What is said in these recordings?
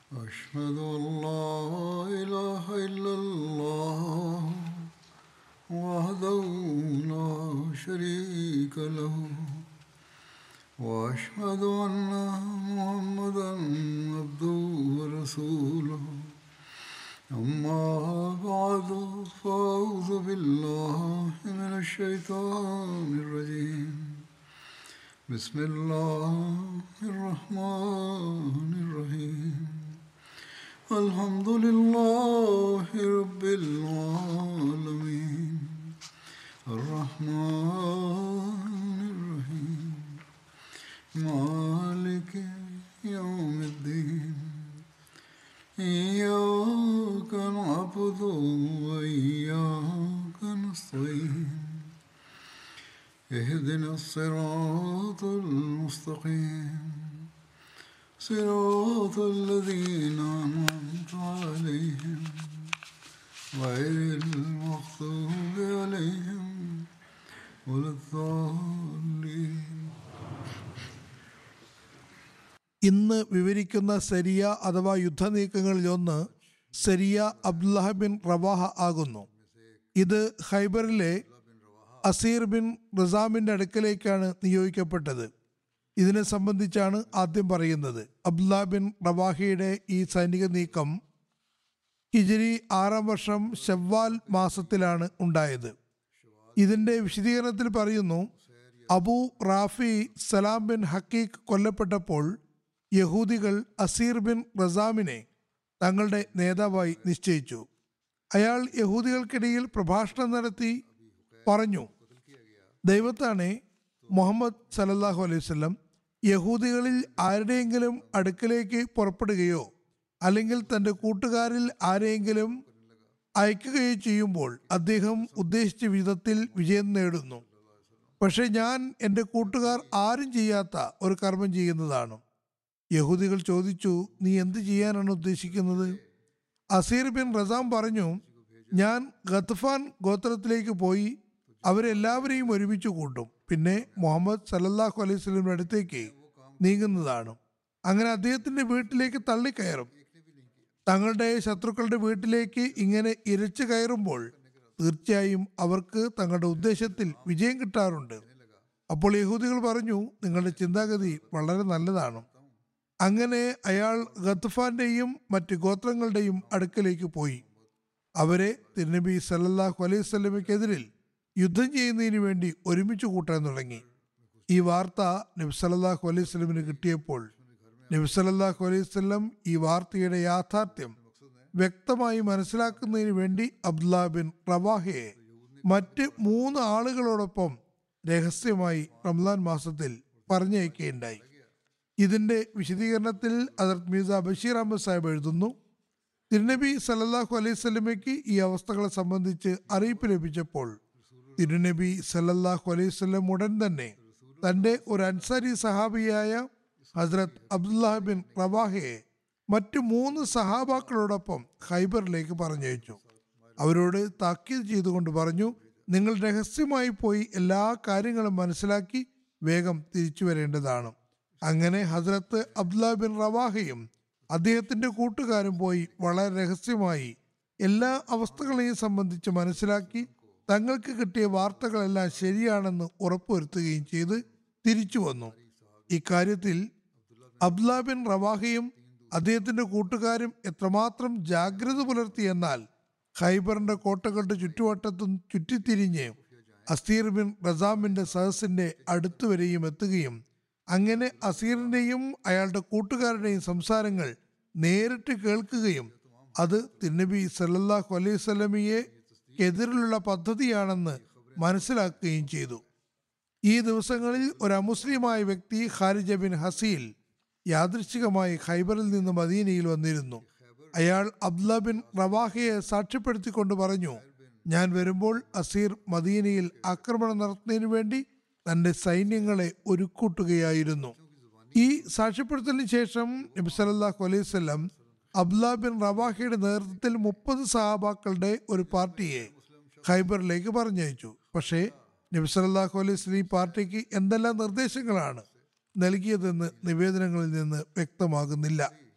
أشهد أن لا إله إلا الله وحده لا شريك له وأشهد أن محمدا عبده ورسوله أما بعد فأعوذ بالله من الشيطان الرجيم بسم الله الرحمن الرحيم الحمد لله رب العالمين الرحمن الرحيم مالك يوم الدين إياك نعبد وإياك نستعين اهدنا الصراط المستقيم صراط الذين أنعمت عليهم غير المغضوب عليهم ولا الضالين ഇന്ന് വിവരിക്കുന്ന സരിയ അഥവാ യുദ്ധനീക്കങ്ങളിലൊന്ന് സരിയ അബ്ദുല്ലാഹ ബിൻ റവാഹ ആകുന്നു ഇത് ഹൈബറിലെ അസീർ ബിൻ റസാമിന്റെ അടുക്കലേക്കാണ് നിയോഗിക്കപ്പെട്ടത് ഇതിനെ സംബന്ധിച്ചാണ് ആദ്യം പറയുന്നത് അബ്ദുല്ലാ ബിൻ റവാഹയുടെ ഈ സൈനിക നീക്കം ഹിജരി ആറാം വർഷം ഷവ്വാൽ മാസത്തിലാണ് ഉണ്ടായത് ഇതിന്റെ വിശദീകരണത്തിൽ പറയുന്നു Abu Rafi Salam bin Haqiq കൊല്ലപ്പെട്ടപ്പോൾ യഹൂദികൾ അസീർ ബിൻ റസാമിനെ തങ്ങളുടെ നേതാവായി നിശ്ചയിച്ചു അയാൾ യഹൂദികൾക്കിടയിൽ പ്രഭാഷണം നടത്തി പറഞ്ഞു ദൈവത്താണ് മുഹമ്മദ് സലല്ലാഹു അലൈഹി വസല്ലം യഹൂദികളിൽ ആരുടെയെങ്കിലും അടുക്കലേക്ക് പുറപ്പെടുകയോ അല്ലെങ്കിൽ തൻ്റെ കൂട്ടുകാരിൽ ആരെയെങ്കിലും അയക്കുകയോ ചെയ്യുമ്പോൾ അദ്ദേഹം ഉദ്ദേശിച്ച വിധത്തിൽ വിജയം നേടുന്നു പക്ഷെ ഞാൻ എൻ്റെ കൂട്ടുകാർ ആരും ചെയ്യാത്ത ഒരു കർമ്മം ചെയ്യുന്നതാണ് യഹൂദികൾ ചോദിച്ചു നീ എന്ത് ചെയ്യാനാണ് ഉദ്ദേശിക്കുന്നത് അസീർ ബിൻ റസാം പറഞ്ഞു ഞാൻ ഗത്ഫാൻ ഗോത്രത്തിലേക്ക് പോയി അവരെല്ലാവരെയും ഒരുമിച്ച് കൂട്ടും പിന്നെ മുഹമ്മദ് സല്ലല്ലാഹു അലൈഹി സ്വലമിന്റെ അടുത്തേക്ക് നീങ്ങുന്നതാണ് അങ്ങനെ അദ്ദേഹത്തിന്റെ വീട്ടിലേക്ക് തള്ളിക്കയറും തങ്ങളുടെ ശത്രുക്കളുടെ വീട്ടിലേക്ക് ഇങ്ങനെ ഇരച്ചു കയറുമ്പോൾ തീർച്ചയായും അവർക്ക് തങ്ങളുടെ ഉദ്ദേശത്തിൽ വിജയം കിട്ടാറുണ്ട് അപ്പോൾ യഹൂദികൾ പറഞ്ഞു നിങ്ങളുടെ ചിന്താഗതി വളരെ നല്ലതാണ് അങ്ങനെ അയാൾ ഗത്ഫാന്റെയും മറ്റ് ഗോത്രങ്ങളുടെയും അടുക്കലേക്ക് പോയി അവരെ തിരുനബി സല്ലല്ലാഹു അലൈഹി സ്വലമയ്ക്കെതിരിൽ യുദ്ധം ചെയ്യുന്നതിന് വേണ്ടി ഒരുമിച്ച് കൂട്ടാൻ തുടങ്ങി ഈ വാർത്ത നബി സല്ലല്ലാഹു അലൈഹി സ്വലമിന് കിട്ടിയപ്പോൾ നബി സല്ലല്ലാഹു അലൈഹി വസല്ലം ഈ വാർത്തയുടെ യാഥാർത്ഥ്യം വ്യക്തമായി മനസ്സിലാക്കുന്നതിന് വേണ്ടി അബ്ദുല്ലാ ബിൻ റവാഹയെ മറ്റ് മൂന്ന് ആളുകളോടൊപ്പം രഹസ്യമായി റംസാൻ മാസത്തിൽ പറഞ്ഞയക്കുകയുണ്ടായി ഇതിന്റെ വിശദീകരണത്തിൽ അദർത് മീസ ബഷീർ അഹമ്മദ് സാഹിബ് എഴുതുന്നു തിരുനബി സല്ലല്ലാഹു അലൈഹി സ്വലമയ്ക്ക് ഈ അവസ്ഥകളെ സംബന്ധിച്ച് അറിയിപ്പ് ലഭിച്ചപ്പോൾ തിരുനബി സല്ലല്ലാഹു അലൈഹി സ്വലം ഉടൻ തന്നെ തന്റെ ഒരു അൻസാരി സഹാബിയായ ഹസ്രത്ത് അബ്ദുല്ലാഹ ബിൻ റവാഹയെ മറ്റു മൂന്ന് സഹാബാക്കളോടൊപ്പം ഖൈബറിലേക്ക് പറഞ്ഞയച്ചു അവരോട് താക്കീത് ചെയ്തുകൊണ്ട് പറഞ്ഞു നിങ്ങൾ രഹസ്യമായി പോയി എല്ലാ കാര്യങ്ങളും മനസ്സിലാക്കി വേഗം തിരിച്ചു വരേണ്ടതാണ് അങ്ങനെ ഹസ്രത്ത് അബ്ദുല്ലാ ബിൻ റവാഹയും അദ്ദേഹത്തിന്റെ കൂട്ടുകാരും പോയി വളരെ രഹസ്യമായി എല്ലാ അവസ്ഥകളെയും സംബന്ധിച്ച് മനസ്സിലാക്കി തങ്ങൾക്ക് കിട്ടിയ വാർത്തകളെല്ലാം ശരിയാണെന്ന് ഉറപ്പുവരുത്തുകയും ചെയ്ത് തിരിച്ചു വന്നു ഇക്കാര്യത്തിൽ അബ്ദുല്ലാ ബിൻ റവാഹയും അദ്ദേഹത്തിന്റെ കൂട്ടുകാരും എത്രമാത്രം ജാഗ്രത പുലർത്തി എന്നാൽ ഖൈബറിന്റെ കോട്ടകളുടെ ചുറ്റുവട്ടത്തും ചുറ്റിത്തിരിഞ്ഞ് അസീർ ബിൻ റസാമിന്റെ സഹസിന്റെ അടുത്തു വരെയും എത്തുകയും അങ്ങനെ അസീറിന്റെയും അയാളുടെ കൂട്ടുകാരുടെയും സംസാരങ്ങൾ നേരിട്ട് കേൾക്കുകയും അത് തിന്നബി സല്ലല്ലാഹു അലൈഹി സ്വലമിയെ എതിരിലുള്ള പദ്ധതിയാണെന്ന് മനസ്സിലാക്കുകയും ചെയ്തു ഈ ദിവസങ്ങളിൽ ഒരു അമുസ്ലിമായ വ്യക്തി ഖാരിജ ബിൻ ഹസീൽ യാദൃശ്ചികമായി ഖൈബറിൽ നിന്ന് മദീനയിൽ വന്നിരുന്നു അയാൾ അബ്ദുല്ല ബിൻ റവാഹയെ സാക്ഷ്യപ്പെടുത്തിക്കൊണ്ട് പറഞ്ഞു ഞാൻ വരുമ്പോൾ അസീർ മദീനയിൽ ആക്രമണം നടത്തുന്നതിന് വേണ്ടി തന്റെ സൈന്യങ്ങളെ ഒരുക്കൂട്ടുകയായിരുന്നു ഈ സാക്ഷ്യപ്പെടുത്തലിന് ശേഷം നബി സല്ലല്ലാഹു അലൈഹി വസല്ലം അബ്ദുല്ല ബിൻ റവാഹയുടെ നേതൃത്വത്തിൽ മുപ്പത് സഹാബാക്കളുടെ ഒരു പാർട്ടിയെ ഖൈബറിലേക്ക് പറഞ്ഞയച്ചു പക്ഷേ നബി സല്ലല്ലാഹു അലൈഹി വസല്ലം ഈ പാർട്ടിക്ക് എന്തെല്ലാം നിർദ്ദേശങ്ങളാണ് നൽകിയതെന്ന് നിവേദനങ്ങളിൽ നിന്ന് വ്യക്തമാകുന്നില്ല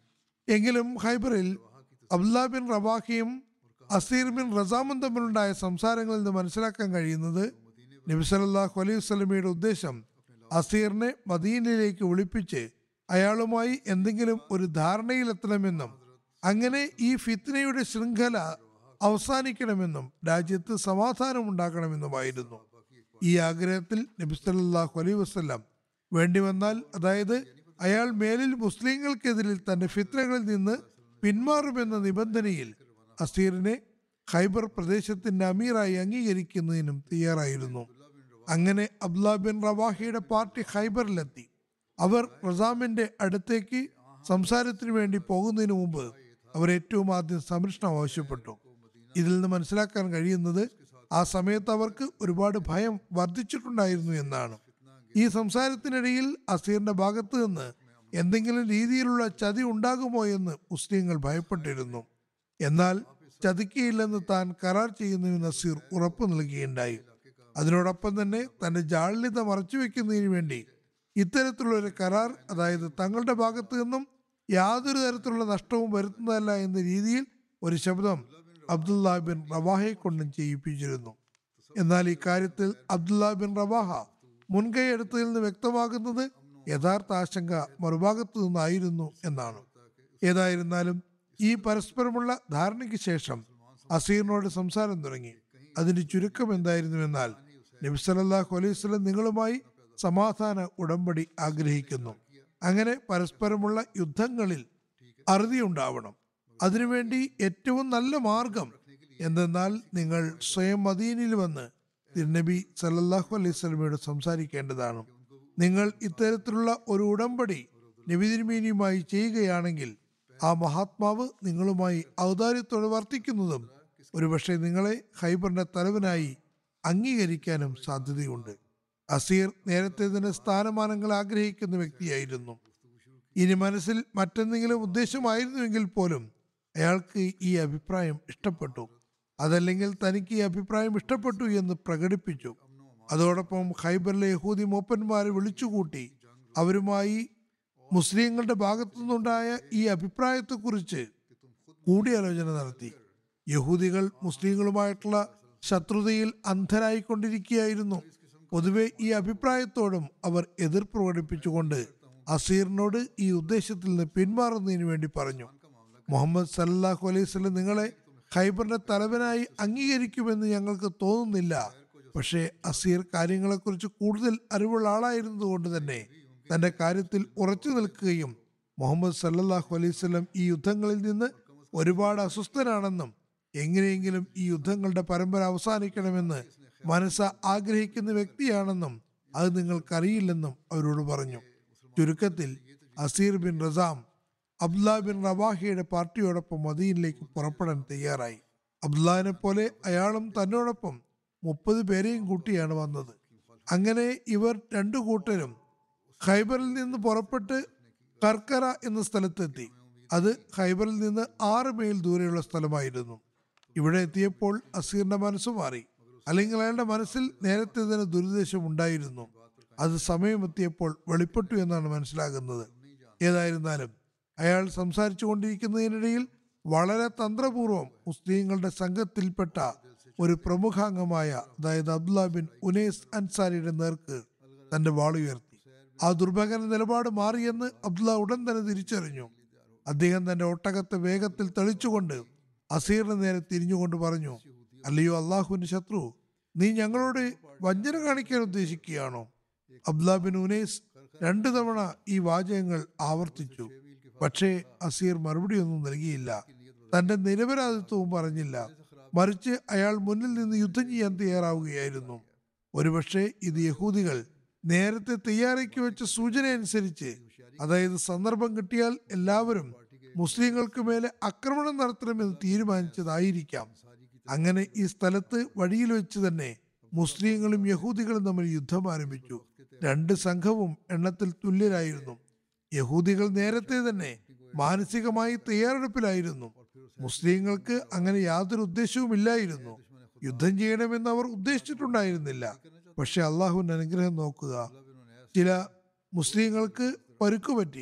എങ്കിലും ഹൈബറിൽ അബ്ദുല്ല ബിൻ റവാഹിയും അസീർ ബിൻ റസാമും തമ്മിലുണ്ടായ സംസാരങ്ങളിൽ നിന്ന് മനസ്സിലാക്കാൻ കഴിയുന്നത് നബി സല്ലല്ലാഹു അലൈഹി വസല്ലമയുടെ ഉദ്ദേശം അസീറിനെ മദീനയിലേക്ക് വിളിപ്പിച്ച് അയാളുമായി എന്തെങ്കിലും ഒരു ധാരണയിലെത്തണമെന്നും അങ്ങനെ ഈ ഫിത്നയുടെ ശൃംഖല അവസാനിക്കണമെന്നും രാജ്യത്ത് സമാധാനം ഉണ്ടാക്കണമെന്നുമായിരുന്നു ഈ ആഗ്രഹത്തിൽ നബി സല്ലല്ലാഹു അലൈഹി വസല്ലം വേണ്ടി വന്നാൽ അതായത് അയാൾ മേലിൽ മുസ്ലിങ്ങൾക്കെതിരിൽ തന്റെ ഫിത്നകളിൽ നിന്ന് പിന്മാറുമെന്ന നിബന്ധനയിൽ അസീറിനെ ഖൈബർ പ്രദേശത്തിന്റെ അമീറായി അംഗീകരിക്കുന്നതിനും തയ്യാറായിരുന്നു അങ്ങനെ അബ്ദുല്ല ബിൻ റവാഹിയുടെ പാർട്ടി ഖൈബറിലെത്തി അവർ റസാമിന്റെ അടുത്തേക്ക് സംസാരത്തിന് വേണ്ടി പോകുന്നതിന് മുമ്പ് അവർ ഏറ്റവും ആദ്യം സംരക്ഷണം ആവശ്യപ്പെട്ടു ഇതിൽ നിന്ന് മനസ്സിലാക്കാൻ കഴിയുന്നത് ആ സമയത്ത് അവർക്ക് ഒരുപാട് ഭയം വർദ്ധിച്ചിട്ടുണ്ടായിരുന്നു എന്നാണ് ഈ സംസാരത്തിനിടയിൽ അസീറിന്റെ ഭാഗത്ത് നിന്ന് എന്തെങ്കിലും രീതിയിലുള്ള ചതി ഉണ്ടാകുമോ എന്ന് മുസ്ലിങ്ങൾ ഭയപ്പെട്ടിരുന്നു എന്നാൽ ചതിക്കയില്ലെന്ന് താൻ കരാർ ചെയ്യുന്നതിന് നസീർ ഉറപ്പു നൽകുകയുണ്ടായി അതിനോടൊപ്പം തന്നെ തന്റെ ജാള്യത മറച്ചുവെക്കുന്നതിന് വേണ്ടി ഇത്തരത്തിലുള്ള ഒരു കരാർ അതായത് തങ്ങളുടെ ഭാഗത്തു നിന്നും യാതൊരു തരത്തിലുള്ള നഷ്ടവും വരുത്തുന്നതല്ല എന്ന രീതിയിൽ ഒരു ശബ്ദം അബ്ദുല്ല ബിൻ റവാഹയെ കൊണ്ടും ചെയ്യിപ്പിച്ചിരുന്നു എന്നാൽ ഇക്കാര്യത്തിൽ അബ്ദുല്ല ബിൻ റവാഹ മുൻകൈ എടുത്തതിൽ നിന്ന് വ്യക്തമാകുന്നത് യഥാർത്ഥ ആശങ്ക മറുഭാഗത്തു നിന്നായിരുന്നു എന്നാണ് ഏതായിരുന്നാലും ഈ പരസ്പരമുള്ള ധാരണയ്ക്ക് ശേഷം അസീറിനോട് സംസാരം തുടങ്ങി അതിന്റെ ചുരുക്കം എന്തായിരുന്നുവെന്നാൽ നബി സല്ലല്ലാഹു അലൈഹി വസല്ലം നിങ്ങളുമായി സമാധാന ഉടമ്പടി ആഗ്രഹിക്കുന്നു അങ്ങനെ പരസ്പരമുള്ള യുദ്ധങ്ങളിൽ അറുതി ഉണ്ടാവണം അതിനുവേണ്ടി ഏറ്റവും നല്ല മാർഗം എന്തെന്നാൽ നിങ്ങൾ സ്വയം മദീനയിൽ വന്ന് തിരുനബി സല്ലല്ലാഹു അലൈഹി സ്വലമയോട് സംസാരിക്കേണ്ടതാണ് നിങ്ങൾ ഇത്തരത്തിലുള്ള ഒരു ഉടമ്പടി നബി തിരുമേനിയുമായി ചെയ്യുകയാണെങ്കിൽ ആ മഹാത്മാവ് നിങ്ങളുമായി ഔദാര്യത്തോടെ വർത്തിക്കുന്നതും ഒരുപക്ഷെ നിങ്ങളെ ഹൈബറിന്റെ തലവനായി അംഗീകരിക്കാനും സാധ്യതയുണ്ട് അസീർ നേരത്തെ തന്നെ സ്ഥാനമാനങ്ങൾ ആഗ്രഹിക്കുന്ന വ്യക്തിയായിരുന്നു ഇനി മനസ്സിൽ മറ്റെന്തെങ്കിലും ഉദ്ദേശമായിരുന്നുവെങ്കിൽ പോലും അയാൾക്ക് ഈ അഭിപ്രായം ഇഷ്ടപ്പെട്ടു അതല്ലെങ്കിൽ തനിക്ക് ഈ അഭിപ്രായം ഇഷ്ടപ്പെട്ടു എന്ന് പ്രകടിപ്പിച്ചു അതോടൊപ്പം ഖൈബറിലെ യഹൂദി മൂപ്പന്മാരെ വിളിച്ചുകൂട്ടി അവരുമായി മുസ്ലിങ്ങളുടെ ഭാഗത്തു നിന്നുണ്ടായ ഈ അഭിപ്രായത്തെക്കുറിച്ച് കൂടിയാലോചന നടത്തി യഹൂദികൾ മുസ്ലിങ്ങളുമായിട്ടുള്ള ശത്രുതയിൽ അന്ധരായിക്കൊണ്ടിരിക്കുകയായിരുന്നു പൊതുവെ ഈ അഭിപ്രായത്തോടും അവർ എതിർപ്പ് പ്രകടിപ്പിച്ചുകൊണ്ട് അസീറിനോട് ഈ ഉദ്ദേശത്തിൽ നിന്ന് പിന്മാറുന്നതിന് വേണ്ടി പറഞ്ഞു മുഹമ്മദ് സല്ലല്ലാഹു അലൈഹി വസല്ലം നിങ്ങളെ ഖൈബറിന്റെ തലവനായി അംഗീകരിക്കുമെന്ന് ഞങ്ങൾക്ക് തോന്നുന്നില്ല പക്ഷേ അസീർ കാര്യങ്ങളെക്കുറിച്ച് കൂടുതൽ അറിവുള്ള ആളായിരുന്നതുകൊണ്ട് തന്നെ തന്റെ കാര്യത്തിൽ ഉറച്ചു നിൽക്കുകയും മുഹമ്മദ് സല്ലല്ലാഹു അലൈഹി വസല്ലം ഈ യുദ്ധങ്ങളിൽ നിന്ന് ഒരുപാട് അസ്വസ്ഥനാണെന്നും എങ്ങനെയെങ്കിലും ഈ യുദ്ധങ്ങളുടെ പരമ്പര അവസാനിക്കണമെന്ന് മനസ്സ ആഗ്രഹിക്കുന്ന വ്യക്തിയാണെന്നും അത് നിങ്ങൾക്കറിയില്ലെന്നും അവരോട് പറഞ്ഞു ചുരുക്കത്തിൽ Aseer bin Rasam Abdullah bin റവാഹിയുടെ പാർട്ടിയോടൊപ്പം മദീനിലേക്ക് പുറപ്പെടാൻ തയ്യാറായി അബ്ദുല്ലാഹിനെ പോലെ അയാളും തന്നോടൊപ്പം മുപ്പത് പേരെയും കൂട്ടിയാണ് വന്നത് അങ്ങനെ ഇവർ രണ്ടു കൂട്ടരും ഖൈബറിൽ നിന്ന് പുറപ്പെട്ട് കർക്കര എന്ന സ്ഥലത്തെത്തി അത് ഖൈബറിൽ നിന്ന് ആറ് മൈൽ ദൂരെയുള്ള സ്ഥലമായിരുന്നു ഇവിടെ എത്തിയപ്പോൾ അസീറിന്റെ മനസ്സ് മാറി അല്ലെങ്കിൽ അയാളുടെ മനസ്സിൽ നേരത്തെ തന്നെ ദുരുദ്ദേശം ഉണ്ടായിരുന്നു അത് സമയമെത്തിയപ്പോൾ വെളിപ്പെട്ടു എന്നാണ് മനസ്സിലാകുന്നത് ഏതായിരുന്നാലും അയാൾ സംസാരിച്ചു കൊണ്ടിരിക്കുന്നതിനിടയിൽ വളരെ തന്ത്രപൂർവ്വം മുസ്ലിങ്ങളുടെ സംഘത്തിൽപ്പെട്ട ഒരു പ്രമുഖാംഗമായ അതായത് അബ്ദുല്ല ബിൻ ഉനൈസ് അൻസാരിയുടെ നേർക്ക് തന്റെ വാളുയർത്തി ആ ദുർഭകന നിലപാട് മാറിയെന്ന് അബ്ദുല്ല ഉടൻ തന്നെ തിരിച്ചറിഞ്ഞു അദ്ദേഹം തന്റെ ഒട്ടകത്തെ വേഗത്തിൽ തെളിച്ചുകൊണ്ട് അസീറിന് നേരെ തിരിഞ്ഞുകൊണ്ട് പറഞ്ഞു അല്ലയോ അള്ളാഹുവിന്റെ ശത്രു നീ ഞങ്ങളോട് വഞ്ചന കാണിക്കാൻ ഉദ്ദേശിക്കുകയാണോ അബ്ദുല്ല ബിൻ ഉനൈസ് രണ്ടു തവണ ഈ വാചകങ്ങൾ ആവർത്തിച്ചു പക്ഷേ അസീർ മറുപടിയൊന്നും നൽകിയില്ല തന്റെ നിരപരാധിത്വവും പറഞ്ഞില്ല മറിച്ച് അയാൾ മുന്നിൽ നിന്ന് യുദ്ധം ചെയ്യാൻ തയ്യാറാവുകയായിരുന്നു ഒരുപക്ഷെ ഇത് യഹൂദികൾ നേരത്തെ തയ്യാറാക്കി വെച്ച സൂചന അനുസരിച്ച് അതായത് സന്ദർഭം കിട്ടിയാൽ എല്ലാവരും മുസ്ലിങ്ങൾക്ക് മേലെ ആക്രമണം നടത്തണമെന്ന് തീരുമാനിച്ചതായിരിക്കാം അങ്ങനെ ഈ സ്ഥലത്ത് വഴിയിൽ വെച്ച് തന്നെ മുസ്ലിങ്ങളും യഹൂദികളും തമ്മിൽ യുദ്ധം ആരംഭിച്ചു രണ്ട് സംഘവും എണ്ണത്തിൽ തുല്യരായിരുന്നു യഹൂദികൾ നേരത്തെ തന്നെ മാനസികമായി തയ്യാറെടുപ്പിലായിരുന്നു മുസ്ലിങ്ങൾക്ക് അങ്ങനെ യാതൊരു ഉദ്ദേശവും ഇല്ലായിരുന്നു യുദ്ധം ചെയ്യണമെന്ന് അവർ ഉദ്ദേശിച്ചിട്ടുണ്ടായിരുന്നില്ല പക്ഷെ അള്ളാഹുവിന്റെ അനുഗ്രഹം നോക്കുക ചില മുസ്ലിങ്ങൾക്ക് പരുക്കുപറ്റി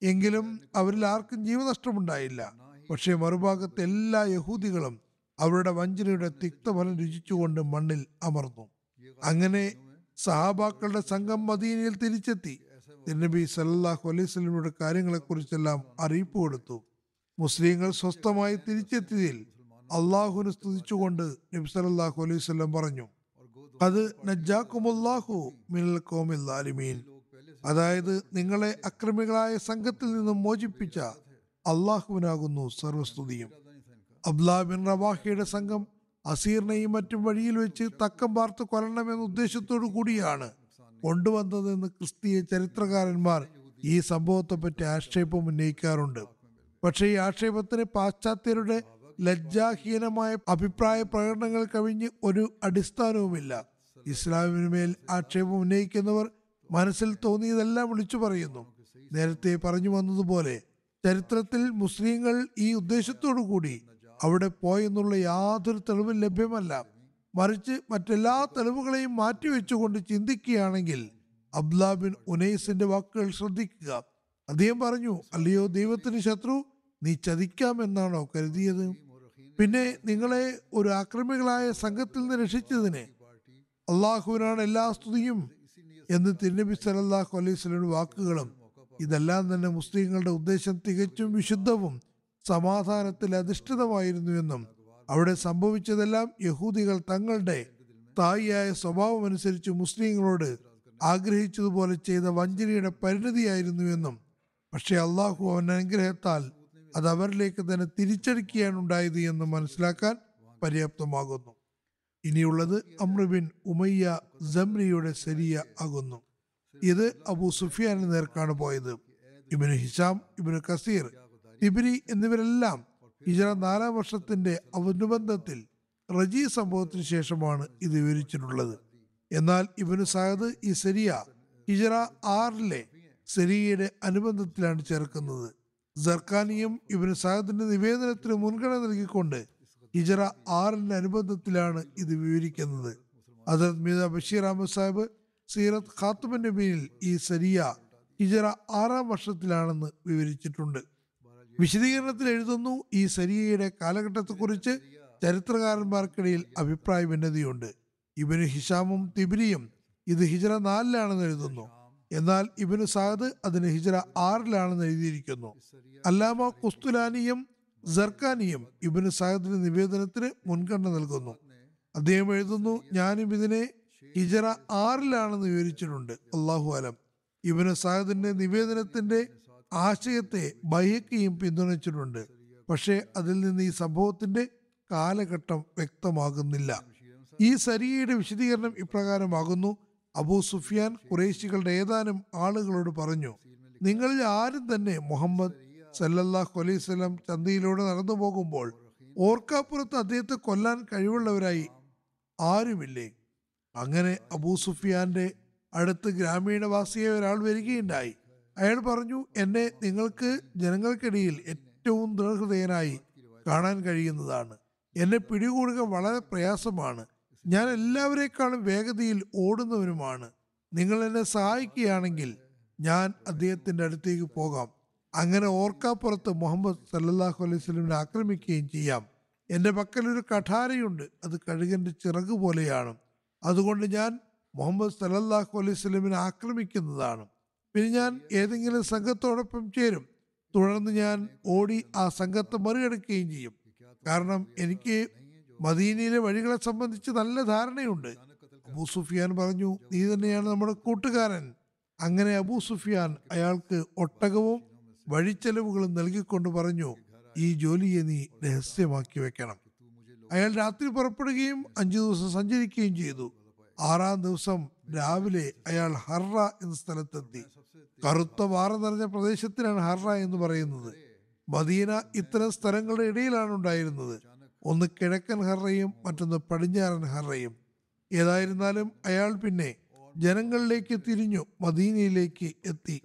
എങ്കിലും അവരിൽ ആർക്കും ജീവനഷ്ടമുണ്ടായില്ല പക്ഷേ മറുഭാഗത്ത് എല്ലാ യഹൂദികളും അവരുടെ വഞ്ചനയുടെ തിക്തഫലം രുചിച്ചുകൊണ്ട് മണ്ണിൽ അമർന്നു അങ്ങനെ സഹാബാക്കളുടെ സംഘം മദീനയിൽ തിരിച്ചെത്തി നബി സല്ലല്ലാഹു അലൈഹി സ്വലമിയുടെ കാര്യങ്ങളെക്കുറിച്ചെല്ലാം അറിയിപ്പ് കൊടുത്തു മുസ്ലിങ്ങൾ സ്വസ്ഥമായി തിരിച്ചെത്തിയതിൽ അള്ളാഹുവിനെ സ്തുതിച്ചുകൊണ്ട് നബി സല്ലല്ലാഹു അലൈഹി വസല്ലം പറഞ്ഞു അത് നജ്ജാക്കുമുല്ലാഹു മിനൽ കോമിൽ ലാലിമീൻ അതായത് നിങ്ങളെ അക്രമികളായ സംഘത്തിൽ നിന്നും മോചിപ്പിച്ച അള്ളാഹുവിനാകുന്നു സർവസ്തുതിയും അബ്ദുല്ലാ ബിൻ റവാഹയുടെ സംഘം അസീറിനെയും മറ്റും വഴിയിൽ വെച്ച് തക്കം പാർത്ത് കൊല്ലണമെന്ന ഉദ്ദേശത്തോടു കൂടിയാണ് കൊണ്ടുവന്നതെന്ന് ക്രിസ്തീയ ചരിത്രകാരന്മാർ ഈ സംഭവത്തെപ്പറ്റി ആക്ഷേപം ഉന്നയിക്കാറുണ്ട് പക്ഷേ ഈ ആക്ഷേപത്തിന് പാശ്ചാത്യരുടെ ലജ്ജാഹീനമായ അഭിപ്രായ പ്രകടനങ്ങൾ കവിഞ്ഞ് ഒരു അടിസ്ഥാനവുമില്ല ഇസ്ലാമിനുമേൽ ആക്ഷേപം ഉന്നയിക്കുന്നവർ മനസ്സിൽ തോന്നിയതെല്ലാം വിളിച്ചു പറയുന്നു നേരത്തെ പറഞ്ഞു വന്നതുപോലെ ചരിത്രത്തിൽ മുസ്ലിങ്ങൾ ഈ ഉദ്ദേശത്തോടു കൂടി അവിടെ പോയെന്നുള്ള യാതൊരു തെളിവും ലഭ്യമല്ല മറിച്ച് മറ്റെല്ലാ തെളിവുകളെയും മാറ്റിവെച്ചുകൊണ്ട് ചിന്തിക്കുകയാണെങ്കിൽ അബ്ദുല്ലാ ബിൻ ഉനൈസിന്റെ വാക്കുകൾ ശ്രദ്ധിക്കുക അദ്ദേഹം പറഞ്ഞു അല്ലയോ ദൈവത്തിന് ശത്രു നീ ചതിക്കാമെന്നാണോ കരുതിയത് പിന്നെ നിങ്ങളെ ഒരു ആക്രമികളായ സംഘത്തിൽ നിന്ന് രക്ഷിച്ചതിന് അള്ളാഹുവിനാണ് എല്ലാ സ്തുതിയും എന്ന് തിരുനബി സല്ലല്ലാഹു അലൈഹി സ്വലമിന്റെ വാക്കുകളും ഇതെല്ലാം തന്നെ മുസ്ലിങ്ങളുടെ ഉദ്ദേശം തികച്ചും വിശുദ്ധവും സമാധാനത്തിൽ അധിഷ്ഠിതമായിരുന്നുവെന്നും അവിടെ സംഭവിച്ചതെല്ലാം യഹൂദികൾ തങ്ങളുടെ തായിയായ സ്വഭാവമനുസരിച്ച് മുസ്ലിങ്ങളോട് ആഗ്രഹിച്ചതുപോലെ ചെയ്ത വഞ്ചനയുടെ പരിണതിയായിരുന്നുവെന്നും പക്ഷേ അള്ളാഹു അവൻ അനുഗ്രഹത്താൽ അത് അവരിലേക്ക് തന്നെ തിരിച്ചടിക്കുകയാണ് ഉണ്ടായത് എന്ന് മനസ്സിലാക്കാൻ പര്യാപ്തമാകുന്നു ഇനിയുള്ളത് അമ്രുബിൻ ഉമയ്യ ജംരിയുടെ ശരിയ ആകുന്നു ഇത് അബൂ സുഫിയാന് നേർക്കാണ് പോയത് ഇബിന് ഹിഷാം ഇബിന് കസീർ തിബിരി എന്നിവരെല്ലാം ഹിജറ നാലാം വർഷത്തിന്റെ അനുബന്ധത്തിൽ റജി സംഭവത്തിന് ശേഷമാണ് ഇത് വിവരിച്ചിട്ടുള്ളത് എന്നാൽ ഇബിന് സാദ് ഈ സെരിയ ഹിജറ ആറിലെ സെരിയയുടെ അനുബന്ധത്തിലാണ് ചേർക്കുന്നത് ജർക്കാനിയും ഇബിന് സാദത്തിന്റെ നിവേദനത്തിന് മുൻഗണന നൽകിക്കൊണ്ട് ഹിജറ ആറിന്റെ അനുബന്ധത്തിലാണ് ഇത് വിവരിക്കുന്നത് ഹസരത് മീത ബഷീർ അഹമ്മദ് സാഹിബ് സീറത്ത് ഖാത്തുമൻ നബീനിൽ ഈ സരിയ ഹിജറ ആറാം വർഷത്തിലാണെന്ന് വിവരിച്ചിട്ടുണ്ട് വിശദീകരണത്തിൽ എഴുതുന്നു ഈ സരിയയുടെ കാലഘട്ടത്തെക്കുറിച്ച് ചരിത്രകാരന്മാർക്കിടയിൽ അഭിപ്രായ ഭിന്നതയുണ്ട് ഇബനു ഹിഷാമും തിബിരിയും ഇത് ഹിജറ നാലിലാണെന്ന് എഴുതുന്നു എന്നാൽ ഇബനു സാദ് അതിന് ഹിജറ ആറിലാണെന്ന് എഴുതിയിരിക്കുന്നു അല്ലാമ കുസ്തുലാനിയും ജർക്കാനിയും ഇബനു സാദത്തിന്റെ നിവേദനത്തിന് മുൻഗണന നൽകുന്നു അദ്ദേഹം എഴുതുന്നു ഞാനും ഇതിനെ ഹിജറ ആറിലാണെന്ന് വിവരിച്ചിട്ടുണ്ട് അള്ളാഹു അലം ഇബനു സാദത്തിന്റെ നിവേദനത്തിന്റെ ആശയത്തെ ബൈഹക്കിയും പിന്തുണച്ചിട്ടുണ്ട് പക്ഷേ അതിൽ നിന്ന് ഈ സംഭവത്തിന്റെ കാലഘട്ടം വ്യക്തമാകുന്നില്ല ഈ സരിയയുടെ വിശദീകരണം ഇപ്രകാരമാകുന്നു അബൂ സുഫിയാൻ കുറേശികളുടെ ഏതാനും ആളുകളോട് പറഞ്ഞു നിങ്ങളിൽ ആരും തന്നെ മുഹമ്മദ് സല്ലല്ലാഹു അലൈഹി സ്വലം ചന്തയിലൂടെ നടന്നു പോകുമ്പോൾ ഓർക്കാപ്പുറത്ത് അദ്ദേഹത്തെ കൊല്ലാൻ കഴിവുള്ളവരായി ആരുമില്ലേ അങ്ങനെ അബൂ സുഫിയാന്റെ അടുത്ത് ഗ്രാമീണവാസിയായ ഒരാൾ വരികയുണ്ടായി അയാൾ പറഞ്ഞു എന്നെ നിങ്ങൾക്ക് ജനങ്ങൾക്കിടയിൽ ഏറ്റവും ദൃഢഹൃദയനായി കാണാൻ കഴിയുന്നതാണ് എന്നെ പിടികൂടുക വളരെ പ്രയാസമാണ് ഞാൻ എല്ലാവരെക്കാളും വേഗതയിൽ ഓടുന്നവനുമാണ് നിങ്ങൾ എന്നെ സഹായിക്കുകയാണെങ്കിൽ ഞാൻ അദ്ദേഹത്തിന്റെ അടുത്തേക്ക് പോകാം അങ്ങനെ ഓർക്കാപ്പുറത്ത് മുഹമ്മദ് സല്ലല്ലാഹു അലൈഹി സ്വലമിനെ ആക്രമിക്കുകയും ചെയ്യാം എൻ്റെ പക്കൽ ഒരു കഠാരയുണ്ട് അത് കഴുകന്റെ ചിറക് പോലെയാണ് അതുകൊണ്ട് ഞാൻ മുഹമ്മദ് സല്ലല്ലാഹു അലൈഹി സ്വലമിനെ ആക്രമിക്കുന്നതാണ് പിന്നെ ഞാൻ ഏതെങ്കിലും സംഘത്തോടൊപ്പം ചേരും തുടർന്ന് ഞാൻ ഓടി ആ സംഘത്തെ മറികടക്കുകയും ചെയ്യും കാരണം എനിക്ക് മദീനയിലെ വഴികളെ സംബന്ധിച്ച് നല്ല ധാരണയുണ്ട് അബൂ സുഫിയാൻ പറഞ്ഞു നീ തന്നെയാണ് നമ്മുടെ കൂട്ടുകാരൻ അങ്ങനെ അബൂ സുഫിയാൻ അയാൾക്ക് ഒട്ടകവും വഴിച്ചെലവുകളും നൽകിക്കൊണ്ട് പറഞ്ഞു ഈ ജോലിയെ നീ രഹസ്യമാക്കി വെക്കണം അയാൾ രാത്രി പുറപ്പെടുകയും അഞ്ചു ദിവസം സഞ്ചരിക്കുകയും ചെയ്തു ആറാം ദിവസം രാവിലെ അയാൾ ഹർറ എന്ന സ്ഥലത്തെത്തി കറുത്ത വാറ നിറഞ്ഞ പ്രദേശത്തിനാണ് ഹർറ എന്ന് പറയുന്നത് മദീന ഇത്തരം സ്ഥലങ്ങളുടെ ഇടയിലാണ് ഉണ്ടായിരുന്നത് ഒന്ന് കിഴക്കൻ ഹർറയും മറ്റൊന്ന് പടിഞ്ഞാറൻ ഹർറയും ഏതായിരുന്നാലും അയാൾ പിന്നെ ജനങ്ങളിലേക്ക് തിരിഞ്ഞു മദീനയിലേക്ക് എത്തി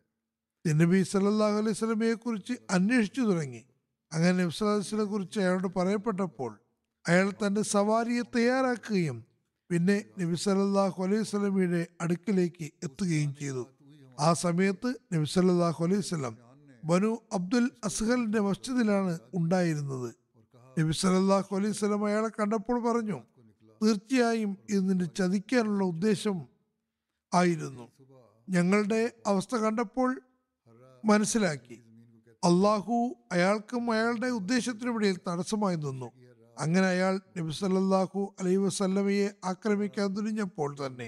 നബി സല്ലല്ലാഹു അലൈഹി സ്വലമയെ കുറിച്ച് അന്വേഷിച്ചു തുടങ്ങി അങ്ങനെ നബി സല്ലല്ലാഹു അലൈഹി വസല്ലമയെ കുറിച്ച് അയാളോട് പറയപ്പെട്ടപ്പോൾ അയാൾ തന്റെ സവാരിയെ തയ്യാറാക്കുകയും പിന്നെ നബി സല്ലല്ലാഹു അലൈഹി വസല്ലമയുടെ അടുക്കിലേക്ക് എത്തുകയും ചെയ്തു ആ സമയത്ത് നബി സല്ലല്ലാഹു അലൈഹി വസല്ലം ബനു അബ്ദുൽ അസ്ഹലിന്റെ മസ്ജിദിലാണ് ഉണ്ടായിരുന്നത് നബി സല്ലല്ലാഹു അലൈഹി സ്വലം അയാളെ കണ്ടപ്പോൾ പറഞ്ഞു തീർച്ചയായും ഇത് നിന്റെ ചതിക്കാനുള്ള ഉദ്ദേശം ആയിരുന്നു ഞങ്ങളുടെ അവസ്ഥ കണ്ടപ്പോൾ മനസ്സിലാക്കി അള്ളാഹു അയാൾക്കും അയാളുടെ ഉദ്ദേശത്തിനും ഇടയിൽ തടസ്സമായി നിന്നു അങ്ങനെ അയാൾ നബി സല്ലല്ലാഹു അലൈഹി വസല്ലമയെ ആക്രമിക്കാൻ തുനിഞ്ഞപ്പോൾ തന്നെ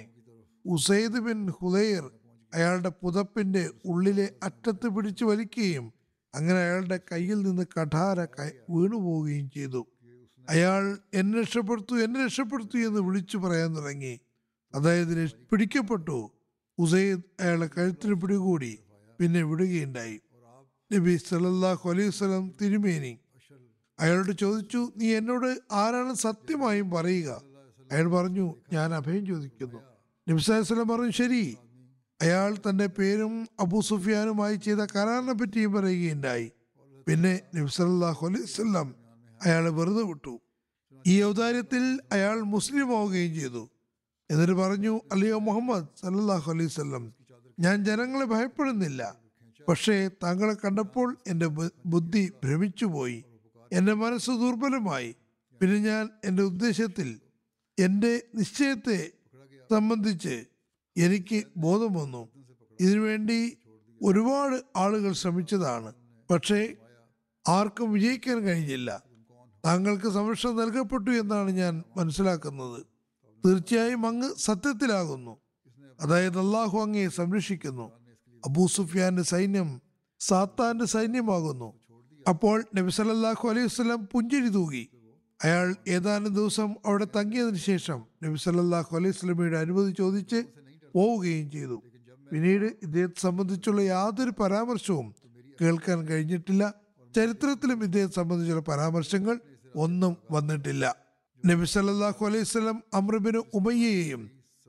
ഉസൈദ് ബിൻ ഹുദൈർ അയാളുടെ പുതപ്പിന്റെ ഉള്ളിലെ അറ്റത്ത് പിടിച്ചു വലിക്കുകയും അങ്ങനെ അയാളുടെ കയ്യിൽ നിന്ന് കഠാര കൈ- വീണുപോവുകയും ചെയ്തു അയാൾ എന്നെ രക്ഷപ്പെടുത്തു എന്നെ രക്ഷപ്പെടുത്തു എന്ന് വിളിച്ചു പറയാൻ തുടങ്ങി അതായത് രക്ഷ- പിടിക്കപ്പെട്ടു ഉസൈദ് അയാളെ കഴുത്തിന് പിടികൂടി പിന്നെ വിടുകയുണ്ടായി നബി സല്ലല്ലാഹു അലൈഹി വസല്ലം തിരുമേനി അയാളോട് ചോദിച്ചു നീ എന്നോട് ആരാണ് സത്യമായും പറയുക അയാൾ പറഞ്ഞു ഞാൻ അഭയം ചോദിക്കുന്നു നബി സല്ലല്ലാഹു അലൈഹി വസല്ലം പറഞ്ഞു ശരി അയാൾ തന്റെ പേരും അബൂ സുഫിയാനുമായി ചെയ്ത കരാറിനെ പറ്റിയും പറയുകയുണ്ടായി പിന്നെ നബി സല്ലല്ലാഹു അലൈഹി വസല്ലം അയാളെ വെറുതെ വിട്ടു ഈ ഔദാര്യത്തിൽ അയാൾ മുസ്ലിം ആവുകയും ചെയ്തു എന്നിട്ട് പറഞ്ഞു അല്ലയോ മുഹമ്മദ് സല്ലല്ലാഹു അലൈഹി വസല്ലം ഞാൻ ജനങ്ങളെ ഭയപ്പെടുന്നില്ല പക്ഷേ താങ്കളെ കണ്ടപ്പോൾ എൻ്റെ ബു- ബുദ്ധി ഭ്രമിച്ചുപോയി എൻ്റെ മനസ്സ് ദുർബലമായി പിന്നെ ഞാൻ എൻ്റെ ഉദ്ദേശത്തിൽ എൻ്റെ നിശ്ചയത്തെ സംബന്ധിച്ച് എനിക്ക് ബോധം വന്നു ഇതിനുവേണ്ടി ഒരുപാട് ആളുകൾ ശ്രമിച്ചതാണ് പക്ഷേ ആർക്കും വിജയിക്കാൻ കഴിഞ്ഞില്ല താങ്കൾക്ക് സംരക്ഷണം നൽകപ്പെട്ടു എന്നാണ് ഞാൻ മനസ്സിലാക്കുന്നത് തീർച്ചയായും അങ്ങ് സത്യത്തിലാകുന്നു അതായത് അള്ളാഹു അങ്ങയെ സംരക്ഷിക്കുന്നു അബൂ സുഫിയാന്റെ സൈന്യം സാത്താന്റെ സൈന്യമാകുന്നു അപ്പോൾ നബി സല്ലല്ലാഹു അലൈഹി വസല്ലം പുഞ്ചിരി തൂകി അയാൾ ഏതാനും ദിവസം അവിടെ തങ്ങിയതിനു ശേഷം നബി സല്ലല്ലാഹു അലൈഹി വസല്ലമയുടെ അനുമതി ചോദിച്ച് പോവുകയും ചെയ്തു പിന്നീട് ഇദ്ദേഹത്തെ സംബന്ധിച്ചുള്ള യാതൊരു പരാമർശവും കേൾക്കാൻ കഴിഞ്ഞിട്ടില്ല ചരിത്രത്തിലും ഇദ്ദേഹത്തെ സംബന്ധിച്ചുള്ള പരാമർശങ്ങൾ ഒന്നും വന്നിട്ടില്ല നബി സല്ലല്ലാഹു അലൈഹി വസല്ലം അമ്രബിന് ഉമയ്യയെയും